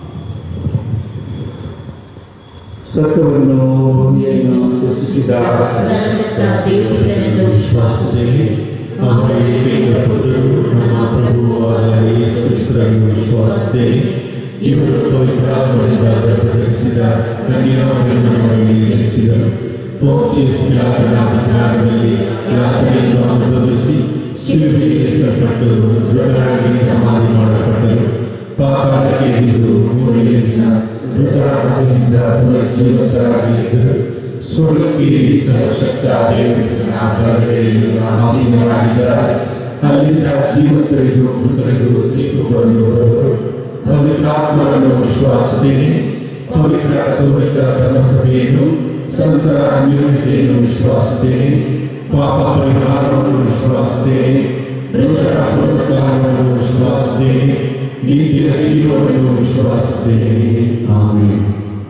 ಸ್ವರ್ಗವನ್ನು ಭೂಮಿಯನ್ನು ಸೃಷ್ಟಿಸಿದ ಸರ್ವಶಕ್ತ ದೇವರಿಗನೆಂದು ವಿಶ್ವಾಸದಲ್ಲಿ ಅವರ ಏಕೈಕ ಪುತ್ರರು ನಮ್ಮ ಪ್ರಭುವಾದ ಯೇಸು ಕ್ರಿಸ್ತರನ್ನು ವಿಶ್ವಾಸಿಸುತ್ತೇನೆ ಇವರು ಪವಿತ್ರಾತ್ಮನಿಂದ ಗರ್ಭಧರಿಸಿದ ಕನ್ಯಾಮರಿಯಮ್ಮನಲ್ಲಿ ಜನಿಸಿದರು ಪೋಕ್ಷಿಸಿಯಾತನ ಅಧಿಕಾರದಲ್ಲಿ ಯಾತನೆಯನ್ನು ಅನುಭವಿಸಿ ಶಿಲುಬೆಗೆ ಏರಿಸಲ್ಪಟ್ಟು ಮೃತರಾಗಿ ಸಮಾಧಿ ಮಾಡಲ್ಪಟ್ಟರು ಪಾತಾಳಕ್ಕೆ ಬಿದ್ದು ಮೂರನೇ ದಿನ ಮೃತರಾಗಿದ್ದ ಪುನರ್ಜೀವಿತರಾಗಿ ಎದ್ದರು ಸ್ವರ್ಗಕ್ಕೆ ಸರ್ವಶಕ್ತ ದೇವರಿಗೆ ಆಸೀನರಾಗಿದ್ದಾರೆ ಅಲ್ಲಿಂದ ಜೀವಂತರಿಗೂ ಮೃತರಿಗೂ ತೀರ್ಪುಗಳನ್ನು ಬರುವರು ಪವಿತ್ರಾತ್ಮರನ್ನು ವಿಶ್ವಾಸಿಸುತ್ತೇನೆ ಪವಿತ್ರ ಕಥೋಲಿಕ ಧರ್ಮಸಭೆಯನ್ನು ಸಂತರ ಅನ್ಯೋನ್ಯತೆಯನ್ನು ವಿಶ್ವಾಸಿಸುತ್ತೇನೆ ಪಾಪ ಪರಿಹಾರವನ್ನು ವಿಶ್ವಾಸಿಸುತ್ತೇನೆ ಮೃತರ ಪುನರುತ್ಥಾನವನ್ನು ವಿಶ್ವಾಸಿಸುತ್ತೇನೆ ನೀತಿಯ ಜೀವವನ್ನು ವಿಶ್ವಾಸಿಸುತ್ತೇನೆ ಆಮೇಲೆ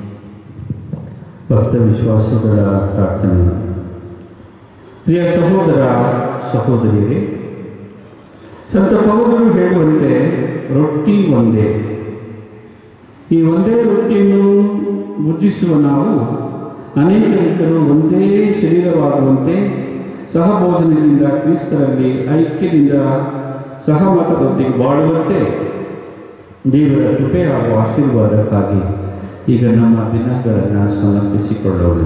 ಭಕ್ತ ವಿಶ್ವಾಸಿಗಳ ಪ್ರಾರ್ಥನೆ ಪ್ರಿಯ ಸಹೋದರ ಸಹೋದರಿಯರೇ ಸಂತ ಪೌರರು ಹೇಳುವಂತೆ ರೊಟ್ಟಿ ಒಂದೇ ಈ ಒಂದೇ ರೊಟ್ಟಿಯನ್ನು ಭುಜಿಸುವ ನಾವು ಅನೇಕರಿದ್ದರೂ ಒಂದೇ ಶರೀರವಾಗುವಂತೆ ಸಹಭೋಜನದಿಂದ ಕ್ರಿಸ್ತರಲ್ಲಿ ಐಕ್ಯದಿಂದ ಸಹಮತದೊಂದಿಗೆ ಬಾಳುವಂತೆ ದೇವರ ಕೃಪೆ ಹಾಗೂ ಆಶೀರ್ವಾದಕ್ಕಾಗಿ ಈಗ ನಮ್ಮ ದಿನಗಳನ್ನು ಸಮರ್ಪಿಸಿಕೊಳ್ಳೋಣ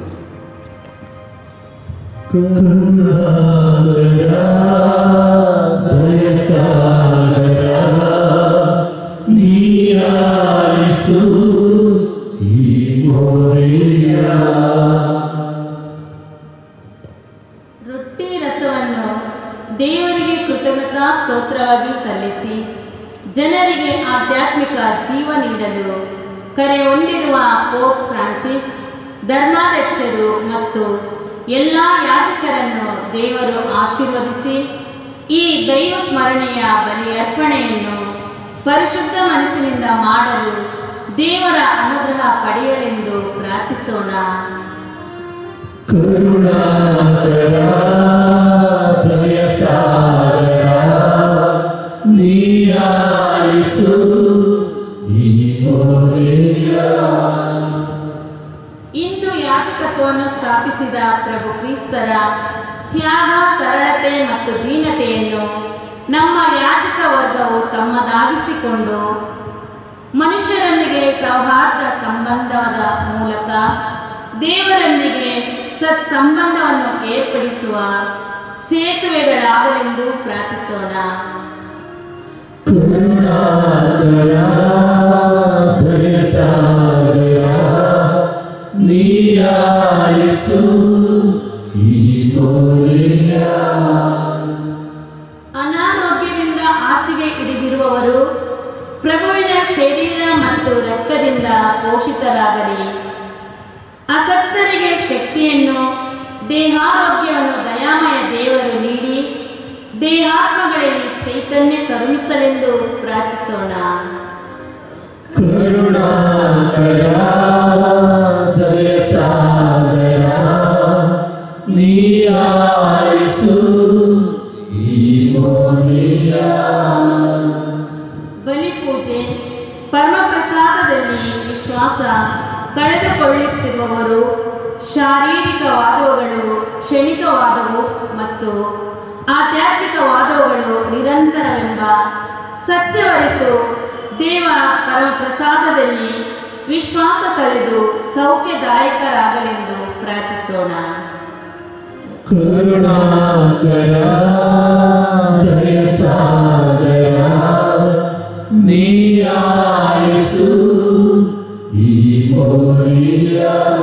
ರೊಟ್ಟಿ ರಸವನ್ನು ದೇವರಿಗೆ ಕೃತಜ್ಞತಾ ಸ್ತೋತ್ರವಾಗಿ ಸಲ್ಲಿಸಿ ಜನರಿಗೆ ಆಧ್ಯಾತ್ಮಿಕ ಜೀವ ನೀಡಲು ಕರೆ ಹೊಂದಿರುವ ಪೋಪ್ ಫ್ರಾನ್ಸಿಸ್ ಧರ್ಮಾಧ್ಯಕ್ಷರು ಮತ್ತು ಎಲ್ಲ ಯಾಜಕರನ್ನು ದೇವರು ಆಶೀರ್ವದಿಸಿ ಈ ದೈವ ಸ್ಮರಣೆಯ ಬಲಿ ಅರ್ಪಣೆಯನ್ನು ಪರಿಶುದ್ಧ ಮನಸ್ಸಿನಿಂದ ಮಾಡಲು ದೇವರ ಅನುಗ್ರಹ ಪಡೆಯಲೆಂದು ಪ್ರಾರ್ಥಿಸೋಣ ಕರುಣಾಕರ ದಯ ಸಾಗರ ನೀಯಾಲಿಸು ಈ ಮೊರೆಯ ಇಂದು ಯಾಜಕತ್ವವನ್ನು ಸ್ಥಾಪಿಸಿದ ಪ್ರಭು ಕ್ರಿಸ್ತರ ತ್ಯಾಗ ಸರಳತೆ ಮತ್ತು ದೀನತೆಯನ್ನು ನಮ್ಮ ಯಾಜಕ ವರ್ಗವು ತಮ್ಮದಾಗಿಸಿಕೊಂಡು ಮನುಷ್ಯರೊಂದಿಗೆ ಸೌಹಾರ್ದ ಸಂಬಂಧದ ಮೂಲಕ ದೇವರೊಂದಿಗೆ ಸತ್ಸಂಬಂಧವನ್ನು ಏರ್ಪಡಿಸುವ ಸೇತುವೆಗಳಾಗಲೆಂದು ಪ್ರಾರ್ಥಿಸೋಣ ಕರುಣಾಕರ ದಯ ಸಾಗರ ನೀಯಾಲಿಸು ಈ ಮೊರೆಯ ಅನಾರೋಗ್ಯದಿಂದ ಹಾಸಿಗೆ ಹಿಡಿದಿರುವವರು ಪ್ರಭುವಿನ ಶರೀರ ಮತ್ತು ರಕ್ತದಿಂದ ಪೋಷಿತರಾಗಲಿ ಅಸಕ್ತರಿಗೆ ಶಕ್ತಿಯನ್ನು ದೇಹಾರೋಗ್ಯವನ್ನು ದಯಾಮಯ ದೇವರು ನೀಡಿ ದೇಹಾತ್ಮಗಳಲ್ಲಿ ಚೈತನ್ಯ ಕರುಣಿಸಲೆಂದು ಪ್ರಾರ್ಥಿಸೋಣ ಕರುಣಾಕರ ದಯ ಸಾಗರ ನೀಯಾಲಿಸು ಈ ಮೊರೆಯ ಬಲಿಪೂಜೆ ಪರಮಪ್ರಸಾದದಲ್ಲಿ ವಿಶ್ವಾಸ ಕಳೆದುಕೊಳ್ಳುತ್ತಿರುವವರು ಶಾರೀರಿಕವಾದವುಗಳು ಕ್ಷಣಿಕವಾದವು ಮತ್ತು ಆಧ್ಯಾತ್ಮಿಕವಾದವುಗಳು ನಿರಂತರವೆಂಬ ಸತ್ಯವರಿತು ದೇವ ಪರಮಪ್ರಸಾದದಲ್ಲಿ ವಿಶ್ವಾಸ ಕಳೆದು ಸೌಖ್ಯದಾಯಕರಾಗಲೆಂದು ಪ್ರಾರ್ಥಿಸೋಣ ಕರುಣಾಕರ ದಯ ಸಾಗರ ನೀಯಾಲಿಸು ಈ ಮೊರೆಯ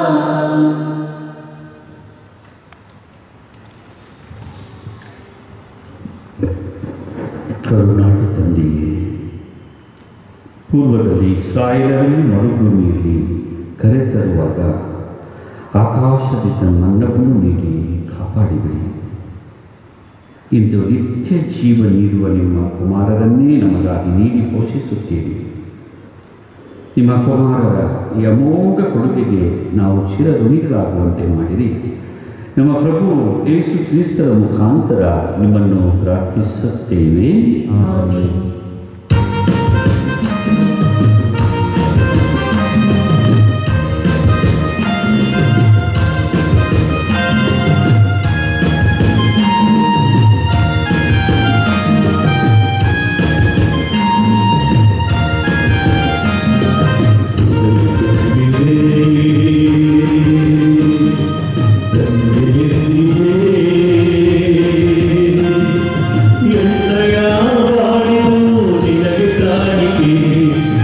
ಕರುನಾಟ ತಂದೆಯೇ ಪೂರ್ವದಲ್ಲಿ ಸಾಯಲರಲ್ಲಿ ಮರುಭೂಮಿಯಲ್ಲಿ ಕರೆತರುವಾಗ ಆಕಾಶದಿಂದ ಮನ್ನವನ್ನು ನೀಡಿ ಕಾಪಾಡಿದಿರಿ ಇಂದು ನಿತ್ಯ ಜೀವ ನೀಡುವ ನಿಮ್ಮ ಕುಮಾರರನ್ನೇ ನಮಗಾಗಿ ನೀಡಿ ಪೋಷಿಸುತ್ತೀರಿ ನಿಮ್ಮ ಕುಮಾರರ ಈ ಅಮೋಘ ಕೊಡುಗೆಗೆ ನಾವು ಚಿರಋಣಿಗಳಾಗುವಂತೆ ಮಾಡಿರಿ ನಮ್ಮ ಪ್ರಭು ಯೇಸು ಕ್ರಿಸ್ತರ ಮುಖಾಂತರ ನಿಮ್ಮನ್ನು ಪ್ರಾರ್ಥಿಸುತ್ತೇವೆ ಆಮೆನ್. ಎಣ್ಣೆಯ ಬಾಳಿದು ನಿನಗೆ ಕಾಣಿಕೆ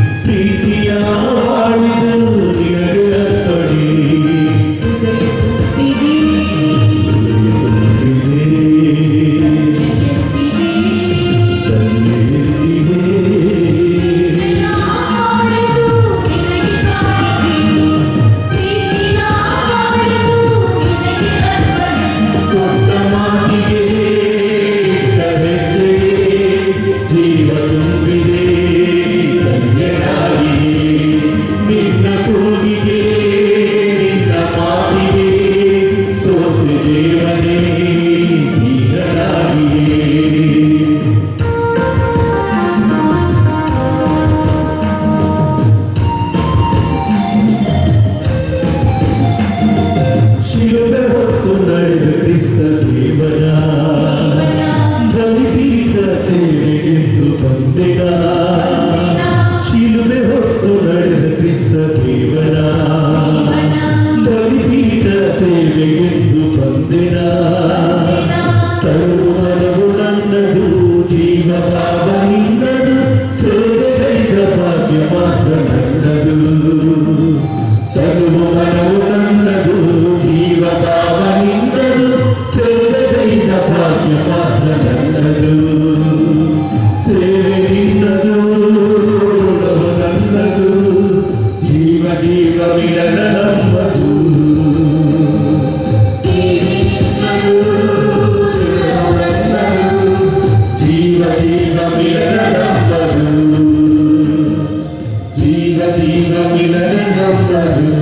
ಸೇವೆಗೆಂದು ಬಂದಿನ ಶಿಲುಬೆ ಹೊತ್ತು ನಡೆದ ಕ್ರಿಸ್ತ ದೇವರ ಬಲಿಪೀಠ ಸೇವೆಗೆಂದು ಬಂದಿನ ತರುವು ಮನವು ನನ್ನದು ಜೀವ ಭಾವ ನಿನ್ನದು ಸೇವೆಗೈದ ಭಾಗ್ಯ ಮಾತ್ರ ನನ್ನದು ತರುವು ಮನವು ನನ್ನದು ಜೀವ ಭಾವ ನಿನ್ನದು ಸೇವೆಗೈದ ಭಾಗ್ಯ ಮಾತ್ರ ನನ್ನದು ಸೇವೆ ನಿನ್ನದು ಋಣವು ನನ್ನದು ಜೀವ ಜೀವ ವಿರಳ ನಮ್ಮದು ಜೀವ ಜೀವ ಮಿಲನ ನಮ್ಮದು ಜೀವ ಜೀವ ಮಿಲನ ನಮ್ಮದು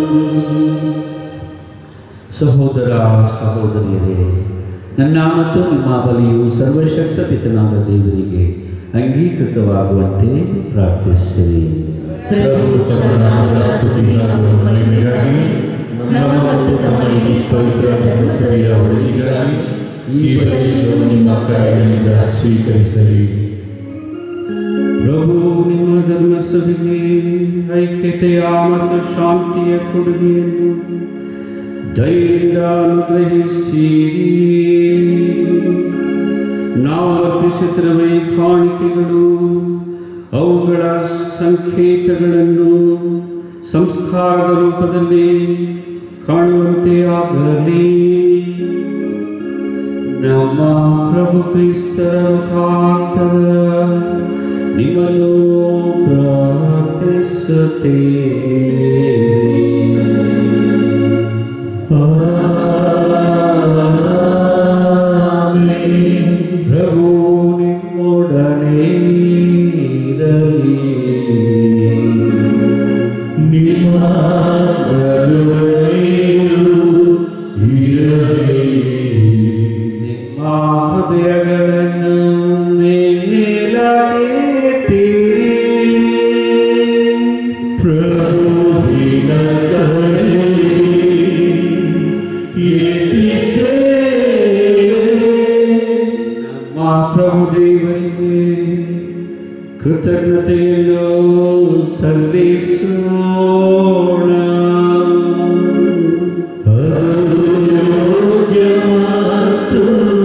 ಸಹೋದರ ಸಹೋದರಿಯರೇ ನನ್ನ ಮತ್ತು ನಿಮ್ಮ ಬಲಿಯು ಸರ್ವಶಕ್ತ ಪಿತನಾದ ದೇವರಿಗೆ ಅಂಗೀಕೃತವಾಗುವಂತೆ ಪ್ರಾರ್ಥಿಸಿರಿ ಪ್ರಭು ತಮ್ಮ ನಾಮದ ಸ್ತುತಿ ಹಾಗೂ ಮಹಿಮೆಗಾಗಿ ನಮ್ಮ ಮತ್ತು ನಮ್ಮ ಇಡೀ ಪವಿತ್ರ ಧರ್ಮಸಭೆಯ ಒಳಗಿಗಾಗಿ ಈ ಬಲಿಯನ್ನು ನಿಮ್ಮ ಕರುಣೆಯಿಂದ ಸ್ವೀಕರಿಸಲಿ ಪ್ರಭು ನಿಮ್ಮ ಧರ್ಮಸಭೆಗೆ ಐಕ್ಯತೆಯ ಮತ್ತು ಶಾಂತಿಯ ಕೊಡುಗೆಯನ್ನು ಧೈರ್ಯ ಅನುಗ್ರಹಿಸಿರಿ ನಾವು ಅರ್ಪಿಸುತ್ತಿರುವ ಈ ಕಾಣಿಕೆಗಳು ಅವುಗಳ ಸಂಕೇತಗಳನ್ನು ಸಂಸ್ಕಾರದ ರೂಪದಲ್ಲಿ ಕಾಣುವಂತೆ ಆಗಲಿ ನಮ್ಮ ಪ್ರಭು ಕ್ರಿಸ್ತರ ಮುಖಾಂತರ ನಿಮ್ಮನ್ನು ಪ್ರಾರ್ಥಿಸುತ್ತೇವೆ ಪ್ರಭು ನಿಮ್ಮೊಡನೆ ಇರಲಿ ನಿಮ್ಮ ನಡುವೆಯೂ ಇರಲಿ ನಿಮ್ಮ ಹೃದಯಗಳನ್ನು ಮೇಲಕ್ಕೆತ್ತಿರಿ. ಪ್ರಭುವಿನ ಕಡೆಗೆ ಎತ್ತಿದ್ದೇವೆ. ನಮ್ಮ ಪ್ರಭು ದೇವರಿಗೆ ಕೃತಜ್ಞತೆಯನ್ನು ಸಲ್ಲಿಸೋಣ ಅದು ಯೋಗ್ಯ ಮತ್ತು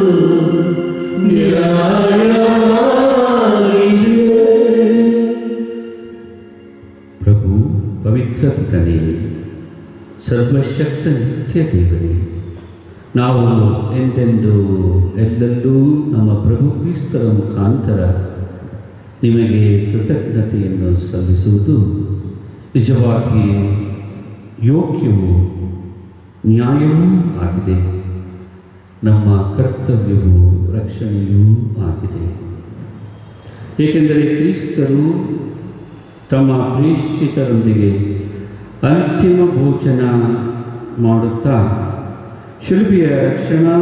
ನ್ಯಾಯವಾಗಿದೆ. ಪ್ರಭು ಪವಿತ್ರ ಪಿತನೇ ಸರ್ವಶಕ್ತ ನಿತ್ಯ ದೇವರೇ ನಾವು ಎಂದೆಂದು ಎಲ್ಲೆಲ್ಲೂ ನಮ್ಮ ಪ್ರಭು ಕ್ರಿಸ್ತರ ಮುಖಾಂತರ ನಿಮಗೆ ಕೃತಜ್ಞತೆಯನ್ನು ಸಲ್ಲಿಸುವುದು ನಿಜವಾಗಿ ಯೋಗ್ಯವೂ ನ್ಯಾಯವೂ ಆಗಿದೆ ನಮ್ಮ ಕರ್ತವ್ಯವೂ ರಕ್ಷಣೆಯೂ ಆಗಿದೆ ಏಕೆಂದರೆ ಕ್ರಿಸ್ತರು ತಮ್ಮ ಪ್ರೇಷಿತರೊಂದಿಗೆ ಅಂತಿಮ ಭೋಜನ ಮಾಡುತ್ತಾ ಶಿಲ್ಪಿಯ ರಕ್ಷಣಾ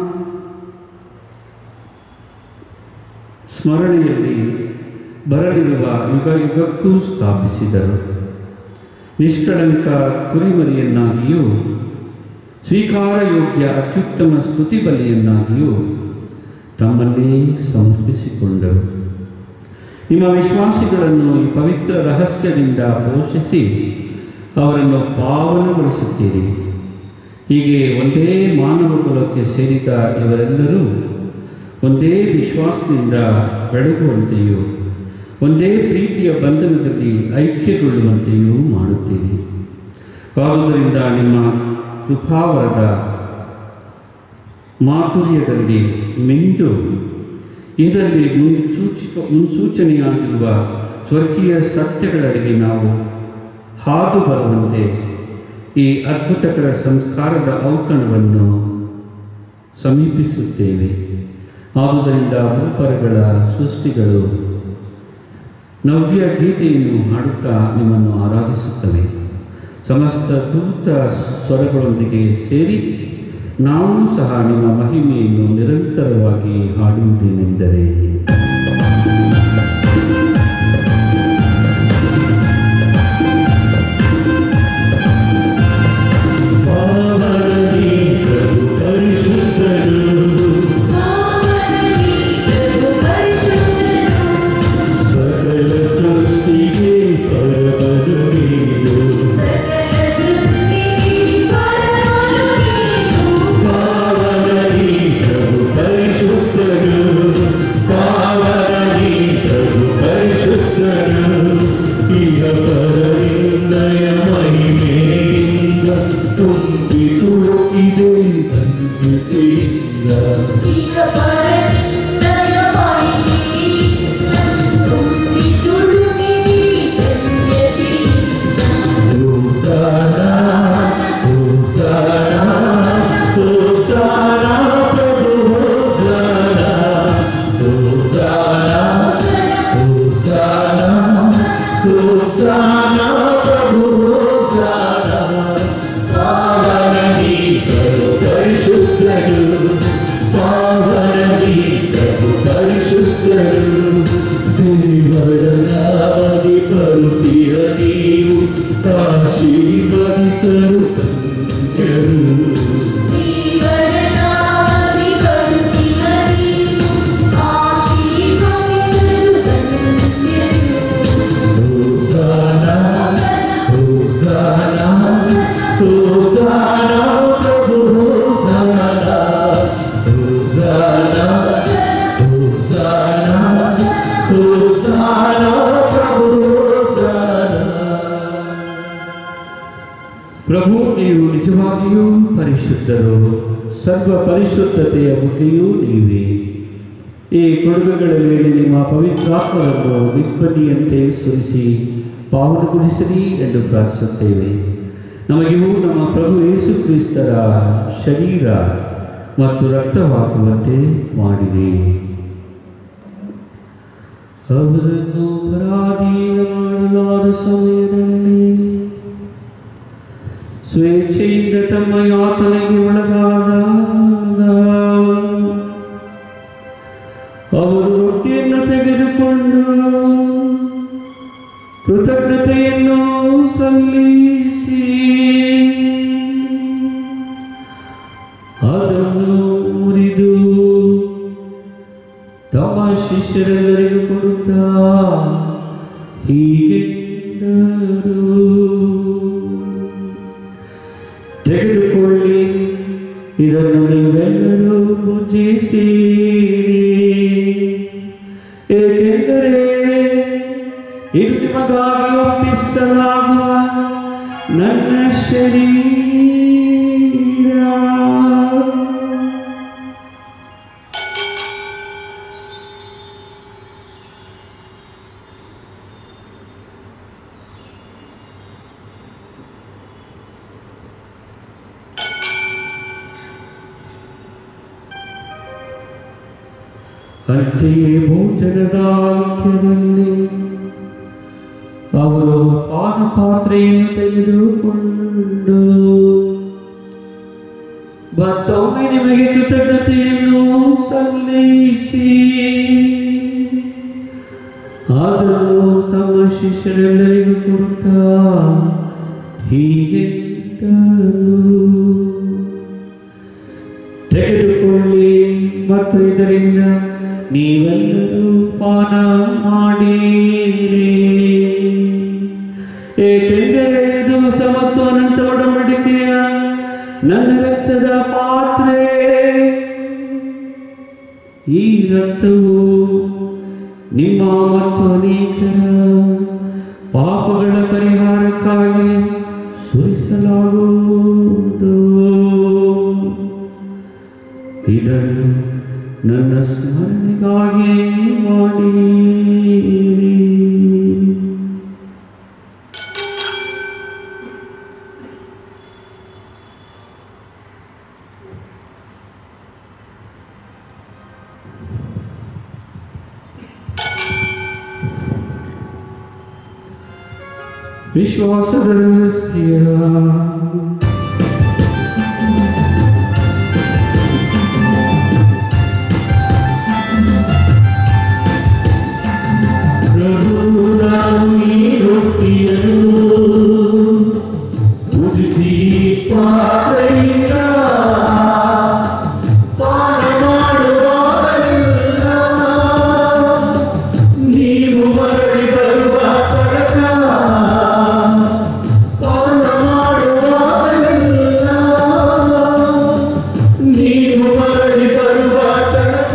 ಸ್ಮರಣೆಯಲ್ಲಿ ಬರಲಿರುವ ಯುಗ ಯುಗಕ್ಕೂ ಸ್ಥಾಪಿಸಿದರು ನಿಷ್ಕಳಂಕ ಕುರಿಮರಿಯನ್ನಾಗಿಯೂ ಸ್ವೀಕಾರಯೋಗ್ಯ ಅತ್ಯುತ್ತಮ ಸ್ತುತಿ ಬಲಿಯನ್ನಾಗಿಯೂ ತಮ್ಮನ್ನೇ ಸಮರ್ಪಿಸಿಕೊಂಡರು ನಿಮ್ಮ ವಿಶ್ವಾಸಿಗಳನ್ನು ಈ ಪವಿತ್ರ ರಹಸ್ಯದಿಂದ ಪೋಷಿಸಿ ಅವರನ್ನು ಪಾವನಗೊಳಿಸುತ್ತೀರಿ ಹೀಗೆ ಒಂದೇ ಮಾನವ ಕುಲಕ್ಕೆ ಸೇರಿದ ಇವರೆಲ್ಲರೂ ಒಂದೇ ವಿಶ್ವಾಸದಿಂದ ಬೆಳಗುವಂತೆಯೂ ಒಂದೇ ಪ್ರೀತಿಯ ಬಂಧನದಲ್ಲಿ ಐಕ್ಯಗೊಳ್ಳುವಂತೆಯೂ ಮಾಡುತ್ತೀರಿ ಆದುದರಿಂದ ನಿಮ್ಮ ಕೃಪಾವರದ ಮಾಧುರ್ಯದಲ್ಲಿ ಮಿಂಡು ಇದರಲ್ಲಿ ಮುನ್ಸೂಚಿತ ಮುನ್ಸೂಚನೆಯಾಗಿರುವ ಸ್ವರ್ಗೀಯ ಸತ್ಯಗಳೆಡೆಗೆ ನಾವು ಹಾದು ಬರುವಂತೆ ಈ ಅದ್ಭುತಕರ ಸಂಸ್ಕಾರದ ಔತಣವನ್ನು ಸಮೀಪಿಸುತ್ತೇವೆ ಆದುದರಿಂದ ಭೂಪರಗಳ ಸೃಷ್ಟಿಗಳು ನವ್ಯ ಗೀತೆಯನ್ನು ಹಾಡುತ್ತಾ ನಿಮ್ಮನ್ನು ಆರಾಧಿಸುತ್ತವೆ ಸಮಸ್ತ ದೂತ ಸ್ವರಗಳೊಂದಿಗೆ ಸೇರಿ ನಾವು ಸಹ ನಿಮ್ಮ ಮಹಿಮೆಯನ್ನು ನಿರಂತರವಾಗಿ ಹಾಡುವುದೇನೆಂದರೆ ಪಾವನದಿ ಪ್ರಭು ಪರಿಶುದ್ಧರು ಪಾವನದಿ ಪ್ರಭು ಪರಿಶುದ್ಧರು ಪರಿಶುದ್ಧರು ದೇವರ ನಾಮದಿ ಬರುತ್ತೀರ ನೀವು ಆಶೀರ್ವದಿತರು ಧನ್ಯರು ಹೋಸಾನ ಹೋಸಾನ ಹೋಸಾನ ಪ್ರಭು ಹೋಸಾನ ಹೋಸಾನ ಹೋಸಾನ ಹೋಸಾನ ಪ್ರಭು ಹೋಸಾನ ಪ್ರಭು ನೀವು ನಿಜವಾಗಿಯೂ ಪರಿಶುದ್ಧರು ಸರ್ವ ಪರಿಶುದ್ಧತೆಯ ಮುಖೆಯೂ ನೀವೇ ಈ ಕೊಡುಗೆಗಳ ಮೇಲೆ ನಿಮ್ಮ ಪವಿತ್ರಾತ್ಮವನ್ನು ನಿಬ್ಬದಿಯಂತೆ ಸುರಿಸಿ ಪಾವನಗೊಳಿಸಲಿ ಎಂದು ಪ್ರಾರ್ಥಿಸುತ್ತೇವೆ ನಮಗಿವು ನಮ್ಮ ಪ್ರಭು ಯೇಸು ಕ್ರಿಸ್ತರ ಶರೀರ ಮತ್ತು ರಕ್ತವಾಗುವಂತೆ ಮಾಡಿದೆ ಅವರನ್ನು ಪರಾಧೀನ ಮಾಡಲಾದ ಸಮಯದಲ್ಲಿ ಸ್ವೇಚ್ಛೆಯಿಂದ ತಮ್ಮ ಯಾತನೆಗೆ ಒಳಗಾದ ಅವರು ರೊಟ್ಟಿಯನ್ನು ತೆಗೆದುಕೊಂಡು ಕೃತಜ್ಞತೆಯನ್ನು ಸಲ್ಲಿಸಿ ಅದನ್ನು ಮುರಿದು ತಮ್ಮ ಶಿಷ್ಯರೆಲ್ಲರಿಗೂ ಕೊಡುತ್ತಾ ಹೀಗೆಂದರು ತೆಗೆದುಕೊಳ್ಳಿ ಇದನ್ನು ನೀವೆಲ್ಲರೂ ಭುಜಿಸಿರಿ ಏಕೆಂದರೆ ಇದು ನಿಮಗಾಗಿ ಒಪ್ಪಿಸಲಾಗುವ ನನ್ನ ಶರೀರ ಅಂತೆಯೇ ಭೋಜನದ ಅಂತ್ಯದಲ್ಲಿ ಅವರು ಪಾನ ಪಾತ್ರೆಯನ್ನು ತೆಗೆದುಕೊಂಡು ಮತ್ತೊಮ್ಮೆ ನಿಮಗೆ ಕೃತಜ್ಞತೆಯನ್ನು ಸಲ್ಲಿಸಿ ಅದನ್ನು ತಮ್ಮ ಶಿಷ್ಯರೆಲ್ಲರಿಗೂ ಕೊಡುತ್ತಾ ಹೀಗೆಂದರು ತೆಗೆದುಕೊಳ್ಳಿ ಮತ್ತು ಇದರಿಂದ ನೀವೆಲ್ಲರೂ ಪಾನ ಮಾಡಿರಿ ಏಕೆಂದರೆ ಇದು ಹೊಸ ಮತ್ತು ಅನಂತ ಒಡಂಬಡಿಕೆಯ ನನ್ನ ರಕ್ತದ ಪಾತ್ರೆ ಈ ರಕ್ತವು ನಿಮ್ಮ ಮತ್ತು ಅನೇಕರ ಪಾಪಗಳ ಪರಿಹಾರಕ್ಕಾಗಿ ಸುರಿಸಲಾಗುವುದು ಇದನ್ನು ನನ್ನ ಸ್ಮರಣೆಗಾಗಿ ಮಾಡಿ ವಿಶ್ವಾಸದ ರಹಸ್ಯ ಪ್ರಭು ನಾವು ಈ ರೊಟ್ಟಿಯನ್ನು ಪೂಜಿಸಿ ಪಾತ್ರೆಯಿಂದ ಪಾನ ಮಾಡುವಾಗಲೆಲ್ಲ ನೀವು ಮರಳಿ ಬರುವ ತನಕ ಪಾನ ಮಾಡುವಾಗಲೆಲ್ಲ ನೀವು ಮರಳಿ ಬರುವ ತನಕ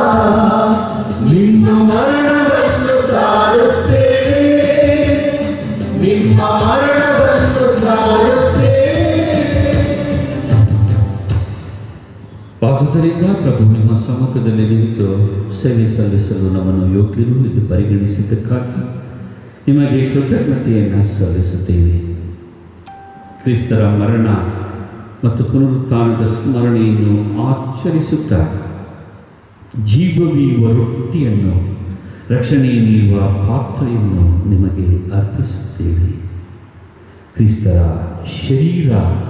ನಿಮ್ಮ ಮರಣವನ್ನು ಸಾರುತ್ತೇವೆ ನಿಮ್ಮ ಮರಣವನ್ನು ಸಾರುತ್ತೇವೆ ಆದುದರಿಂದ ಪ್ರಭು ನಿಮ್ಮ ಸಮ್ಮುಖದಲ್ಲಿ ನಿಂತು ಸೇವೆ ಸಲ್ಲಿಸಲು ನಮ್ಮನ್ನು ಯೋಗ್ಯರು ಎಂದು ಪರಿಗಣಿಸಿದ್ದಕ್ಕಾಗಿ ನಿಮಗೆ ಕೃತಜ್ಞತೆಯನ್ನು ಸಲ್ಲಿಸುತ್ತೇವೆ ಕ್ರಿಸ್ತರ ಮರಣ ಮತ್ತು ಪುನರುತ್ಥಾನದ ಸ್ಮರಣೆಯನ್ನು ಆಚರಿಸುತ್ತಾ ಜೀವವೀವ ರೊಟ್ಟಿಯನ್ನು ರಕ್ಷಣೆ ನೀಡುವ ಪಾತ್ರೆಯನ್ನು ನಿಮಗೆ ಅರ್ಪಿಸುತ್ತೇವೆ ಕ್ರಿಸ್ತರ ಶರೀರ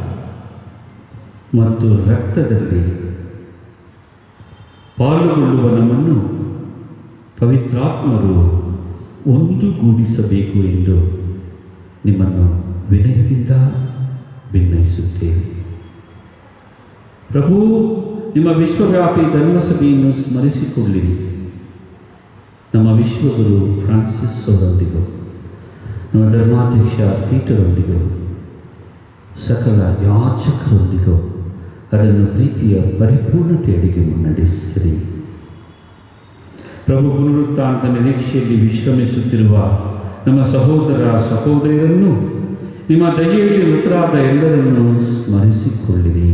ಮತ್ತು ರಕ್ತದಲ್ಲಿ ಪಾಲ್ಗೊಳ್ಳುವ ನಮ್ಮನ್ನು ಪವಿತ್ರಾತ್ಮರು ಒಂದುಗೂಡಿಸಬೇಕು ಎಂದು ನಿಮ್ಮನ್ನು ವಿನಯದಿಂದ ವಿನಯಿಸುತ್ತೇವೆ ಪ್ರಭು ನಿಮ್ಮ ವಿಶ್ವವ್ಯಾಪಿ ಧರ್ಮಸಭೆಯನ್ನು ಸ್ಮರಿಸಿಕೊಳ್ಳಿರಿ ನಮ್ಮ ವಿಶ್ವಗುರು ಫ್ರಾನ್ಸಿಸ್ ಅವರೊಂದಿಗೂ ನಮ್ಮ ಧರ್ಮಾಧ್ಯಕ್ಷ ಪೀಟರೊಂದಿಗೂ ಸಕಲ ಯಾಚಕರೊಂದಿಗೂ ಅದನ್ನು ಪ್ರೀತಿಯ ಪರಿಪೂರ್ಣತೆಯಡೆಗೆ ಮುನ್ನಡೆಸಿರಿ ಪ್ರಭು ಪುನರುತ್ಥಾನದ ನಿರೀಕ್ಷೆಯಲ್ಲಿ ವಿಶ್ರಮಿಸುತ್ತಿರುವ ನಮ್ಮ ಸಹೋದರ ಸಹೋದರಿಯರನ್ನು ನಿಮ್ಮ ದಯೆಯಲ್ಲಿ ಮೃತರಾದ ಎಲ್ಲರನ್ನು ಸ್ಮರಿಸಿಕೊಳ್ಳಿರಿ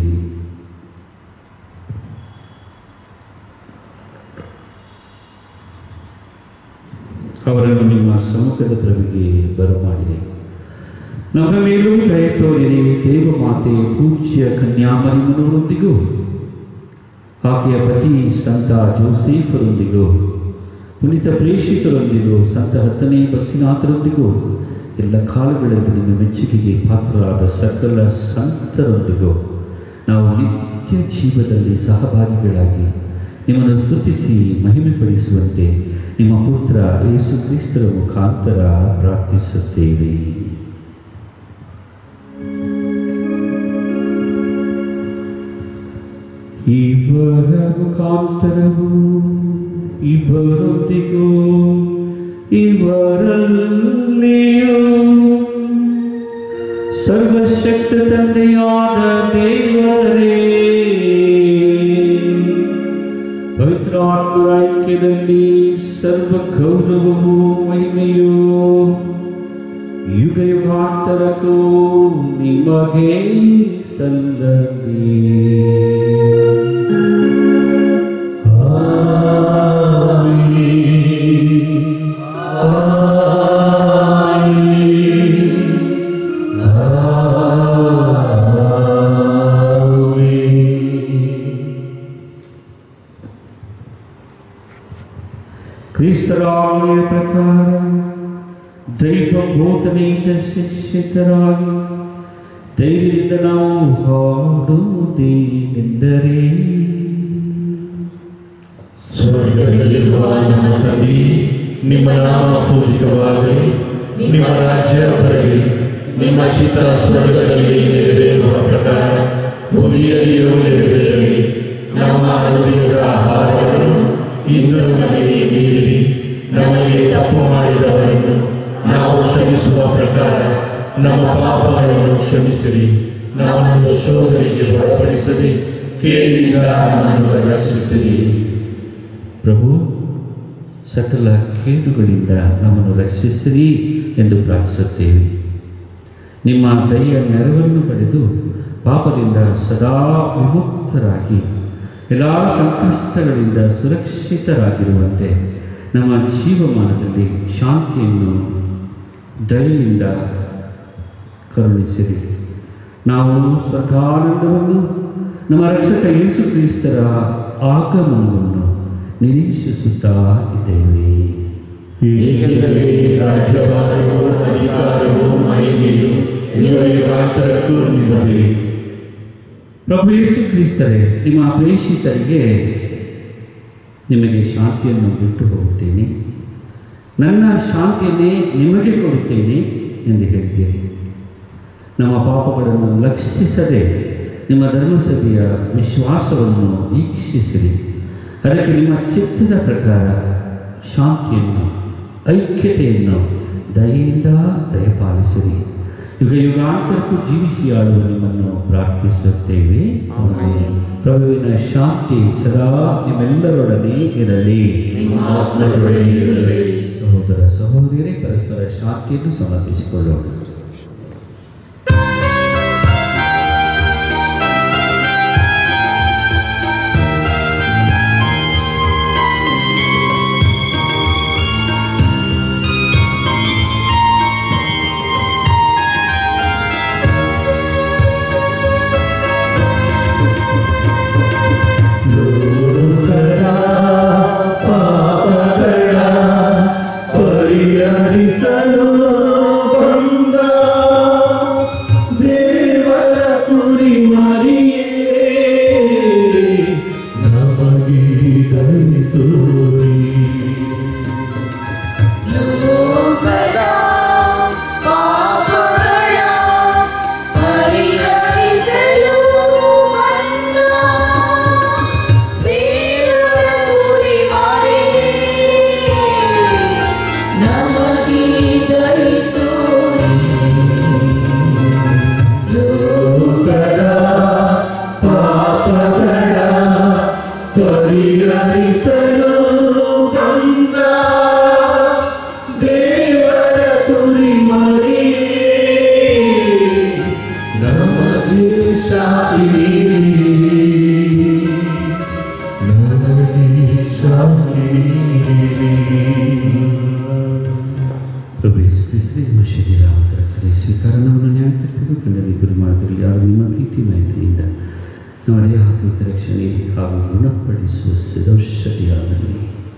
ಅವರನ್ನು ನಿಮ್ಮ ಸಮ್ಮುಖದ ಪ್ರವಿಗೆ ಬರಮಾಡಿರಿ ನಮ್ಮ ಮೇಲೂ ದಯ ತೋರಿರಿ ದೇವಮಾತೆ ಪೂಜ್ಯ ಕನ್ಯಾಮರಿಮನವರೊಂದಿಗೂ ಆಕೆಯ ಪತಿ ಸಂತ ಜೋಸೇಫರೊಂದಿಗೂ ಪುನೀತ ಪ್ರೇಷಿತರೊಂದಿಗೂ ಸಂತ ಹತ್ತನೇ ಭಕ್ತಿನಾಥರೊಂದಿಗೂ ಎಲ್ಲ ಕಾಲಗಳಲ್ಲಿ ನಿಮ್ಮ ಮೆಚ್ಚುಗೆಗೆ ಪಾತ್ರರಾದ ಸಕಲ ಸಂತರೊಂದಿಗೂ ನಾವು ನಿತ್ಯ ಜೀವದಲ್ಲಿ ಸಹಭಾಗಿಗಳಾಗಿ ನಿಮ್ಮನ್ನು ಸ್ತುತಿಸಿ ಮಹಿಮೆಪಡಿಸುವಂತೆ ನಿಮ್ಮ ಪುತ್ರ ಯೇಸು ಕ್ರಿಸ್ತರ ಮುಖಾಂತರ ಪ್ರಾರ್ಥಿಸುತ್ತೇವೆ ಇವರ ಮುಖಾಂತರವು ಇವರೊಂದಿಗೂ ಇವರಲ್ಲಿಯೂ ಸರ್ವಶಕ್ತ ತಂದೆಯಾದ ದೇವರೇ ಪವಿತ್ರಾತ್ಮರ ಐಕ್ಯದಲ್ಲಿ ಸರ್ವ ಗೌರವವು ಮಹಿಮೆಯು ಯುಗ ಯುಗಾಂತರಕ್ಕೂ ನಿಮಗೆ ಸಲ್ಲದೆ ಕ್ರಿಸ್ತರ ಆಜ್ಞೆಯ ಪ್ರಕಾರ ದೈವ ಬೋಧನೆಯಿಂದ ಶಿಕ್ಷಿತರಾಗಿ ಧೈರ್ಯದಿಂದ ನಾವು ಹಾಡುವುದೇನೆಂದರೆ ಸ್ವರ್ಗದಲ್ಲಿರುವ ನಮ್ಮ ತಂದೆ ನಿಮ್ಮ ನಾಮ ಪೂಜಿತವಾಗಲಿ ನಿಮ್ಮ ರಾಜ್ಯ ಬರಲಿ ನಿಮ್ಮ ಚಿತ್ತ ಸ್ವರ್ಗದಲ್ಲಿ ನೆರವೇರುವ ಪ್ರಕಾರ ಭೂಮಿಯಲ್ಲಿಯೂ ನೆರವೇರಲಿ ನಮ್ಮ ಅನುದಿನದ ಆಹಾರವನ್ನು ಇಂದು ನಮಗೆ ನೀಡಿರಿ ನಮಗೆ ತಪ್ಪು ಮಾಡಿದವರನ್ನು ನಾವು ಕ್ಷಮಿಸುವ ಪ್ರಕಾರ ನಮ್ಮ ಪಾಪಗಳನ್ನು ಕ್ಷಮಿಸಿರಿ ನಮ್ಮನ್ನು ಶೋಧನೆಗೆ ಒಳಪಡಿಸದೆ ಕೇಳಿದ ನಮ್ಮನ್ನು ರಕ್ಷಿಸಿರಿ ಪ್ರಭು ಸಕಲ ಕೇಡುಗಳಿಂದ ನಮ್ಮನ್ನು ರಕ್ಷಿಸಿರಿ ಎಂದು ಪ್ರಾರ್ಥಿಸುತ್ತೇವೆ ನಿಮ್ಮ ದಯೆಯ ನೆರವನ್ನು ಪಡೆದು ಪಾಪದಿಂದ ಸದಾ ವಿಮುಕ್ತರಾಗಿ ಎಲ್ಲ ಸಂಕಷ್ಟಗಳಿಂದ ಸುರಕ್ಷಿತರಾಗಿರುವಂತೆ ನಮ್ಮ ಜೀವಮಾನದಲ್ಲಿ ಶಾಂತಿಯನ್ನು ದಯೆಯಿಂದ ಕರುಣಿಸಿರಿ ನಾವು ಸ್ವರ್ಗಾನಂದವನ್ನು ನಮ್ಮ ರಕ್ಷಕ ಯೇಸು ಕ್ರಿಸ್ತರ ಆಗಮನವನ್ನು ನಿರೀಕ್ಷಿಸುತ್ತಾ ಇದ್ದೇವೆ ಏಕೆಂದರೆ ರಾಜ್ಯಭಾರವು ಅಧಿಕಾರವು ಮಹಿಮೆಯು ಯುಗ ಯುಗಾಂತರಕ್ಕೂ ನಿಮ್ಮದೇ ಪ್ರಭು ಯೇಸು ಕ್ರಿಸ್ತರೇ ನಿಮ್ಮ ಪ್ರೇಷಿತರಿಗೆ ನಿಮಗೆ ಶಾಂತಿಯನ್ನು ಬಿಟ್ಟು ಹೋಗುತ್ತೇನೆ ನನ್ನ ಶಾಂತಿಯನ್ನೇ ನಿಮಗೆ ಕೊಡುತ್ತೇನೆ ಎಂದು ಹೇಳಿದ್ದೀರಿ ನಮ್ಮ ಪಾಪಗಳನ್ನು ಲಕ್ಷಿಸದೆ ನಿಮ್ಮ ಧರ್ಮಸಭೆಯ ವಿಶ್ವಾಸವನ್ನು ವೀಕ್ಷಿಸಿರಿ ಅದಕ್ಕೆ ನಿಮ್ಮ ಚಿತ್ತದ ಪ್ರಕಾರ ಶಾಂತಿಯನ್ನು ಐಕ್ಯತೆಯನ್ನು ದಯೆಯಿಂದ ದಯಪಾಲಿಸಿರಿ ಯುಗ ಯುಗಾಂತರಕ್ಕೂ ಜೀವಿಸಿ ಆಳುವ ನಿಮ್ಮನ್ನು ಪ್ರಾರ್ಥಿಸುತ್ತೇವೆ ಪ್ರಭುವಿನ ಶಾಂತಿ ಸದಾ ನಿಮ್ಮೆಲ್ಲರೊಡನೆ ಇರಲಿ ನಿಮ್ಮ ಆತ್ಮದೊಡನೆ ಇರಲಿ ಸಹೋದರ ಸಹೋದರಿಯರೇ ಪರಸ್ಪರ ಶಾಂತಿಯನ್ನು ಸಮರ್ಪಿಸಿಕೊಳ್ಳೋಣ ಲೋಕದ ಪಾಪಗಳ ಪರಿಹರಿಸಲು ಬಂದ ಆಧ್ಯಾತ್ಮಿಕ ರಕ್ಷಣೆ ಹಾಗೂ ಗುಣಪಡಿಸುವ ಸಿದೌಷಧಿಯಾಗಲಿ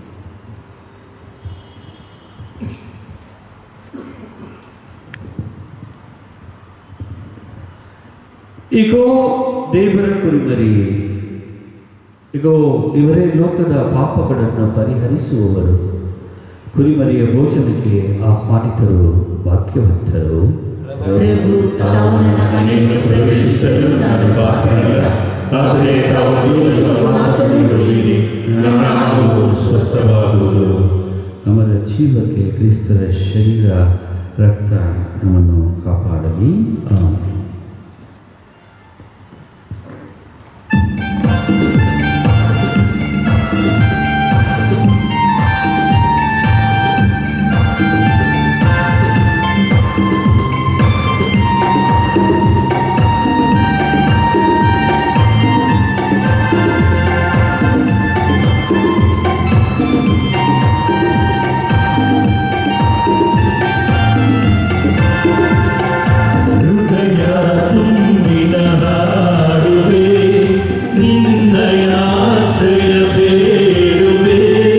ಇಗೋ ದೇವರ ಕುರಿಮರಿ ಇಗೋ ಇವರೇ ಲೋಕದ ಪಾಪಗಳನ್ನು ಪರಿಹರಿಸುವವರು ಕುರಿಮರಿಯ ಭೋಜನಕ್ಕೆ ಆಹ್ವಾನಿತರು ಭಾಗ್ಯವಂತರು ಪ್ರಭು ತಾವು ನನ್ನ ಮನೆಯನ್ನು ಪ್ರವೇಶಿಸಲು ನಾನು ಪಾತ್ರನಲ್ಲ ಆದರೆ ತಾವು ಹೇಳುವ ಮಾತನ್ನು ನುಡಿಯಿರಿ ನನ್ನ ನಾಮವು ಸ್ವಸ್ಥವಾಗುವುದು ಅವರ ಜೀವಕ್ಕೆ ಕ್ರಿಸ್ತರ ಶರೀರ ರಕ್ತ ನಮ್ಮನ್ನು ಕಾಪಾಡಲಿ ಆಮೆನ್. ಹೃದಯ ತುಂಬಿನ ಹಾಡುವೆ ನಿನ್ನಯ ಆಶ್ರಯ ಬೇಡುವೆ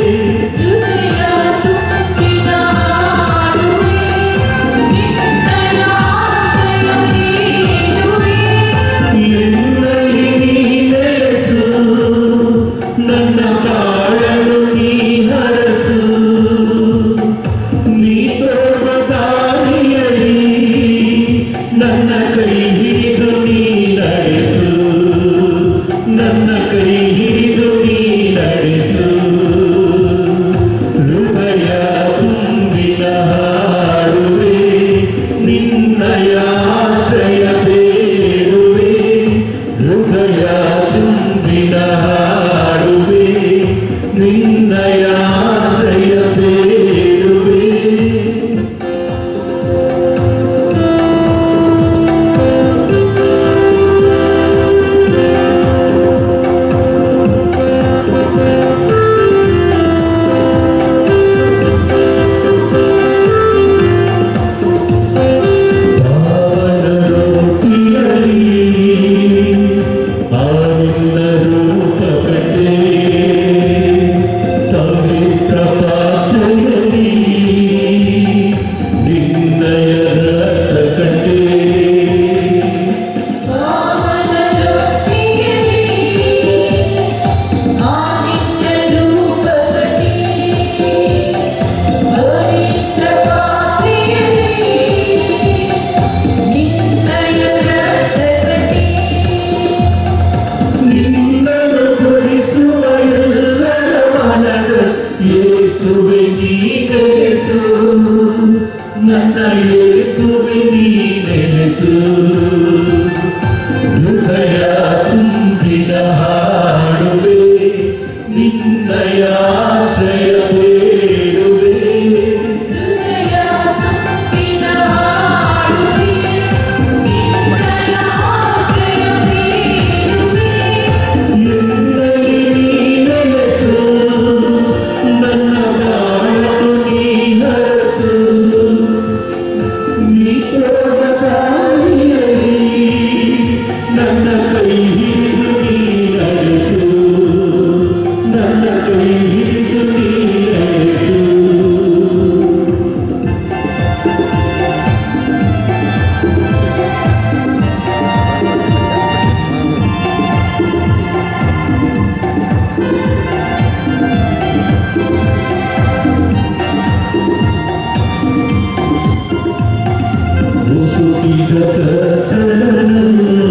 ಎನ್ನಲ್ಲಿ ನೀ ನೆಲೆಸು ನನ್ನ ಬಾಳಲು ನೀ ಹರಸು ನೀ ತೋರುವ ದಾರಿಯಲ್ಲಿ ನನ್ನ ಕೈ ಹಿಡಿದು ನೀ ನಡೆಸು ನನ್ನ ಕೈ ಹಿಡಿದು ನೀ ನಡೆಸು ಹೃದಯ ತುಂಬಿನ ಹಾಡುವೆ ನಿನ್ನಯ ಆಶ್ರಯ ಬೇಡುವೆ ಹೃದಯ ತುಂಬಿನ ಹಾಡುವೆ ನಿನ್ನಯ ಆಶ್ರಯ ಬೇಡುವೆ ನಿನ್ನನ್ನು ಕೊಡಿಸುವ ಎಲ್ಲರ ಮನದ ಯೇಸುವೆ ನೀ ನೆಲೆಸು ನನ್ನ ಯೇಸುವೆ ನೀ ನೆಲೆಸು ಹೃದಯ ತುಂಬಿದ ಹಾಡುವೆ ನಿನ್ನಯ ಆಶ್ರಯ ಬೇಡುವೆ ಎನ್ನಲ್ಲಿ ನೀ ನೆಲೆಸು ನನ್ನ ಬಾಳಲು ನೀ ಹರಸು ನೀ ತೋರುವ ದಾರಿಯಲ್ಲಿ ನನ್ನ ಕೈ ಹಿಡಿದು ನೀ ನಡೆಸು ನನ್ನ ಕೈ ಹಿಡಿದು ನೀ ನಡೆಸು ಮುಸುಕಿದ ಕತ್ತಲನ್ನು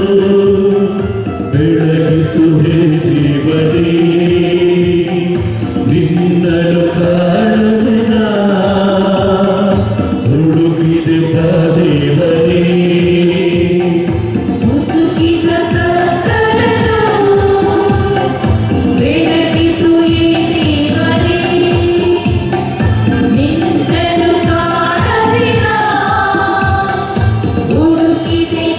ಬೆಳಗಿಸುವೆ ದೇವನೇ ನಿನ್ನನ್ನು ಕಾಣುವೆನ ಹುಡುಕಿದೆ ಬಾ ದೇವನೇ ನಿನ್ನನು ಕಾಣಲಿಲ್ಲ ಹುಡುಕಿದೆ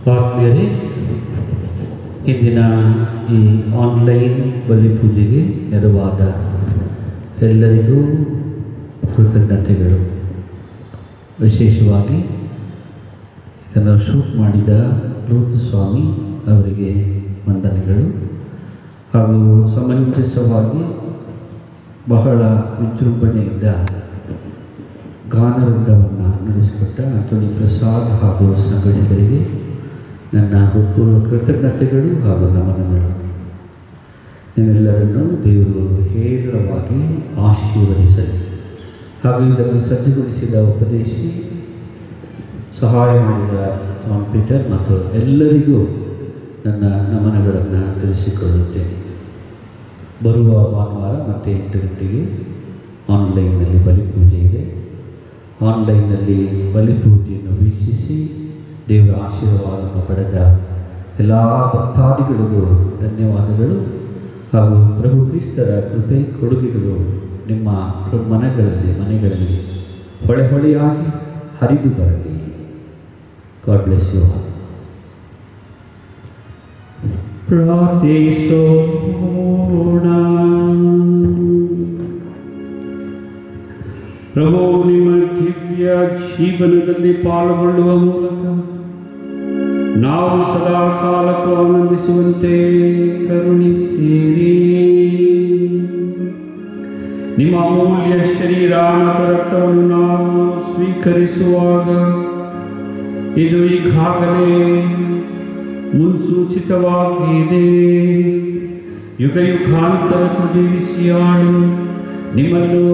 ಆತ್ಮೀಯರೇ ಇಂದಿನ ಈ ಆನ್ಲೈನ್ ಬಲಿಪೂಜೆಗೆ ನೆರವಾದ ಎಲ್ಲರಿಗೂ ಕೃತಜ್ಞತೆಗಳು ವಿಶೇಷವಾಗಿ ಇದನ್ನು ಶೂಟ್ ಮಾಡಿದ ಲೂತ್ ಸ್ವಾಮಿ ಅವರಿಗೆ ವಂದನೆಗಳು ಹಾಗೂ ಸಮಂಜಸವಾಗಿ ಬಹಳ ವಿಜೃಂಭಣೆಯಿಂದ ಗಾನವೃಂದವನ್ನು ನಡೆಸಿಕೊಟ್ಟ ಅತುನಿ ಪ್ರಸಾದ್ ಹಾಗೂ ಸಂಘಟಕರಿಗೆ ನನ್ನ ಹುಟ್ಟುವ ಕೃತಜ್ಞತೆಗಳು ಹಾಗೂ ನಮನಗಳು ನೀವೆಲ್ಲರನ್ನು ದೇವರು ಹೇರಳವಾಗಿ ಆಶೀರ್ವದಿಸಲಿ ಹಾಗೂ ಇದನ್ನು ಸಜ್ಜುಗೊಳಿಸಿದ ಉಪದೇಶಿ ಸಹಾಯ ಮಾಡಿದ ಜಾನ್ ಪೀಟರ್ ಮತ್ತು ಎಲ್ಲರಿಗೂ ನನ್ನ ನಮನಗಳನ್ನು ತಿಳಿಸಿಕೊಳ್ಳುತ್ತೇನೆ ಬರುವ ಭಾನುವಾರ ಮತ್ತೆ ಎಂಟು ಗಂಟೆಗೆ ಆನ್ಲೈನ್ನಲ್ಲಿ ಬಲಿಪೂಜೆ ಇದೆ ಆನ್ಲೈನ್ನಲ್ಲಿ ಬಲಿಪೂಜೆಯನ್ನು ವೀಕ್ಷಿಸಿ ದೇವರ ಆಶೀರ್ವಾದವನ್ನು ಪಡೆದ ಎಲ್ಲ ಭಕ್ತಾದಿಗಳಿಗೂ ಧನ್ಯವಾದಗಳು ಹಾಗೂ ಪ್ರಭು ಕ್ರಿಸ್ತರ ಕೃಪೆ ಕೊಡುಗೆಗಳು ನಿಮ್ಮ ಮನೆಗಳಲ್ಲಿ ಮನೆಗಳಲ್ಲಿ ಹೊಳೆ ಹೊಳೆಯಾಗಿ ಹರಿದು ಬರಲಿ ಗಾಡ್ ಬ್ಲೆಸ್ ಯು ಪ್ರಾರ್ಥಿಸೋಣ ಪ್ರಭು ನಿಮ್ಮ ದಿವ್ಯ ಜೀವನದಲ್ಲಿ ಪಾಲ್ಗೊಳ್ಳುವ ಮೂಲಕ ನಾವು ಸದಾ ಕಾಲಕ್ಕೂ ಆನಂದಿಸುವಂತೆ ಕರುಣಿಸಿರಿ ನಿಮ್ಮ ಅಮೂಲ್ಯ ಶರೀರ ಮತ್ತು ರಕ್ತವನ್ನು ನಾವು ಸ್ವೀಕರಿಸುವಾಗ ಇದು ಈಗಾಗಲೇ ಮುನ್ಸೂಚಿತವಾಗಿದೆ ಯುಗ ಯುಗಾಂತರಕ್ಕೂ ಜೀವಿಸಿ ಆಳು ನಿಮ್ಮನ್ನು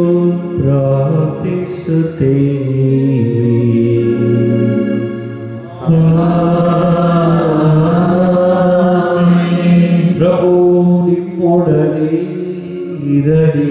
ಪ್ರಾರ್ಥಿಸುತ್ತೇವೆ ಪ್ರಭು ನಿಮ್ಮೊಡನೆ ಇರಲಿ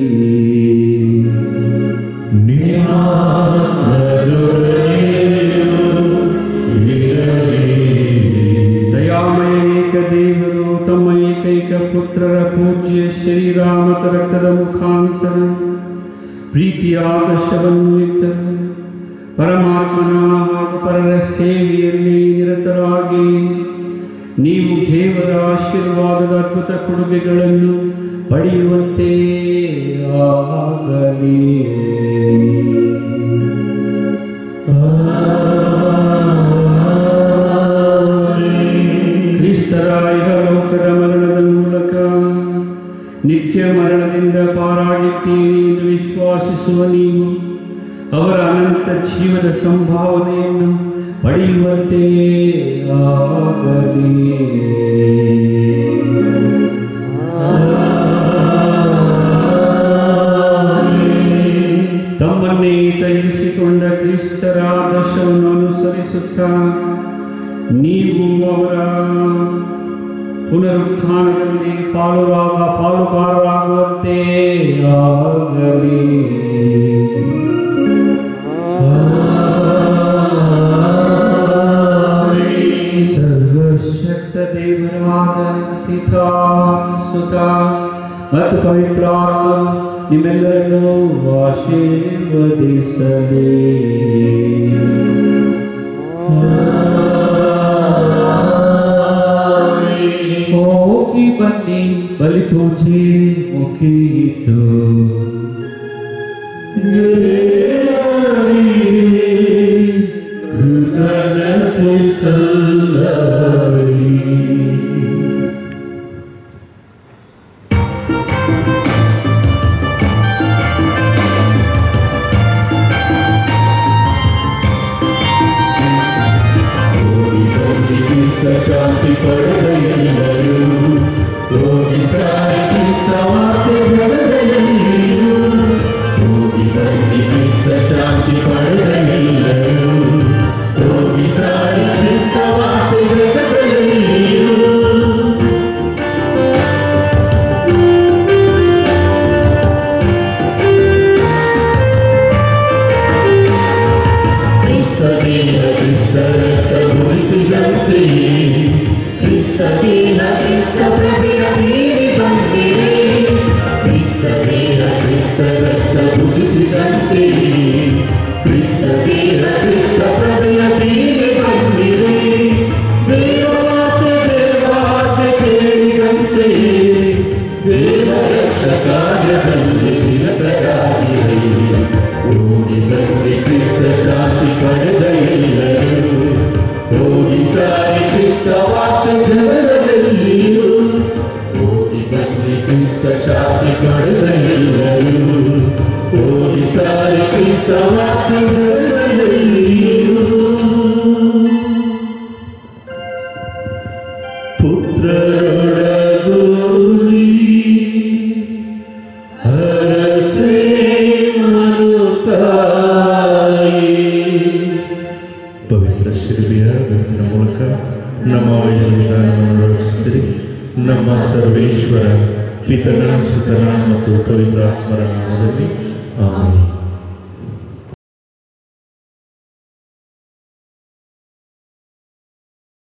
ದಯಾಮಯ ಏಕ ದೇವರು ತಮ್ಮ ಏಕೈಕ ಪುತ್ರರ ಪೂಜ್ಯ ಶರೀರ ಮತ್ತು ರಕ್ತದ ಮುಖಾಂತರ ಪ್ರೀತಿಯ ಆದರ್ಶವನ್ನು ಇದ್ದರು ಪರಮಾತ್ಮನ ಹಾಗೂ ಪರರ ಸೇವೆಯಲ್ಲಿ ನಿರತರಾಗಿ ನೀವು ದೇವರ ಆಶೀರ್ವಾದದ ಅದ್ಭುತ ಕೊಡುಗೆಗಳನ್ನು ಪಡೆಯುವಂತೆ ಆಗಲಿ ಕ್ರಿಸ್ತರ ಇಹಲೋಕದ ಮರಣದ ಮೂಲಕ ನಿತ್ಯ ಮರಣದಿಂದ ಪಾರಾಗಿದ್ದೀರಿ ಎಂದು ವಿಶ್ವಾಸಿಸುವ ನೀವು ಅವರ ಅನಂತ ಜೀವದ ಸಂಭಾವನೆಯನ್ನು ಪಡೆಯುವಂತೆ ಆಗಲಿ ತಮ್ಮನ್ನೇ ತಗ್ಗಿಸಿಕೊಂಡ ಕ್ರಿಸ್ತರ ಆದರ್ಶವನ್ನು ಅನುಸರಿಸುತ್ತಾ ನೀವು ಅವರ ಪುನರುತ್ಥಾನದಲ್ಲಿ ಪಾಲುರಾಗ ಪಾಲುಗಾರರಾಗುವಂತೆ ಆಗಲಿ ಸರ್ವಶಕ್ತ ದೇವರಾದ ಪಿತಾ ಸುತ ಮತ್ತು ಪವಿತ್ರಾತ್ಮ ನಿಮ್ಮೆಲ್ಲರನ್ನು ಆಶೀರ್ವದಿಸಲಿ ಹೋಗಿ ಬನ್ನಿ ಬಲಿಪೂಜೆ ಮುಗಿಯಿತು ಶಾಂತಿ ಪಡೆದ ಎಲ್ಲರೂ ಹೋಗಿ ಸಾರಿ ಕ್ರಿಸ್ತ ವಾರ್ತೆ ಜಗದ ಎಲ್ಲಿಯೂ ಹೋಗಿ ಬನ್ನಿ ಕ್ರಿಸ್ತ ಶಾಂತಿ ಪಡೆದ ಎಲ್ಲರೂ ಹೋಗಿ ಸಾರಿ ಕ್ರಿಸ್ತ ವಾರ್ತೆ ಜಗದ ಎಲ್ಲಿಯೂ ಕ್ರಿಸ್ತ ದೇಹ ಕ್ರಿಸ್ತ ರಕ್ತ ಉಳಿಸಿದಂತೆಯೇ ಕ್ರಿಸ್ತ ಗುರುತಿನ ಮೂಲಕ ನಮ್ಮ ವಿಧಾನವನ್ನು ರಕ್ಷಿಸಿರಿ ನಮ್ಮ ಸರ್ವೇಶ್ವರ ಪಿತನ ಸುತನ ಮತ್ತು ಪವಿತ್ರಾತ್ಮರ ನಾಮದಲ್ಲಿ ಆಮೆನ್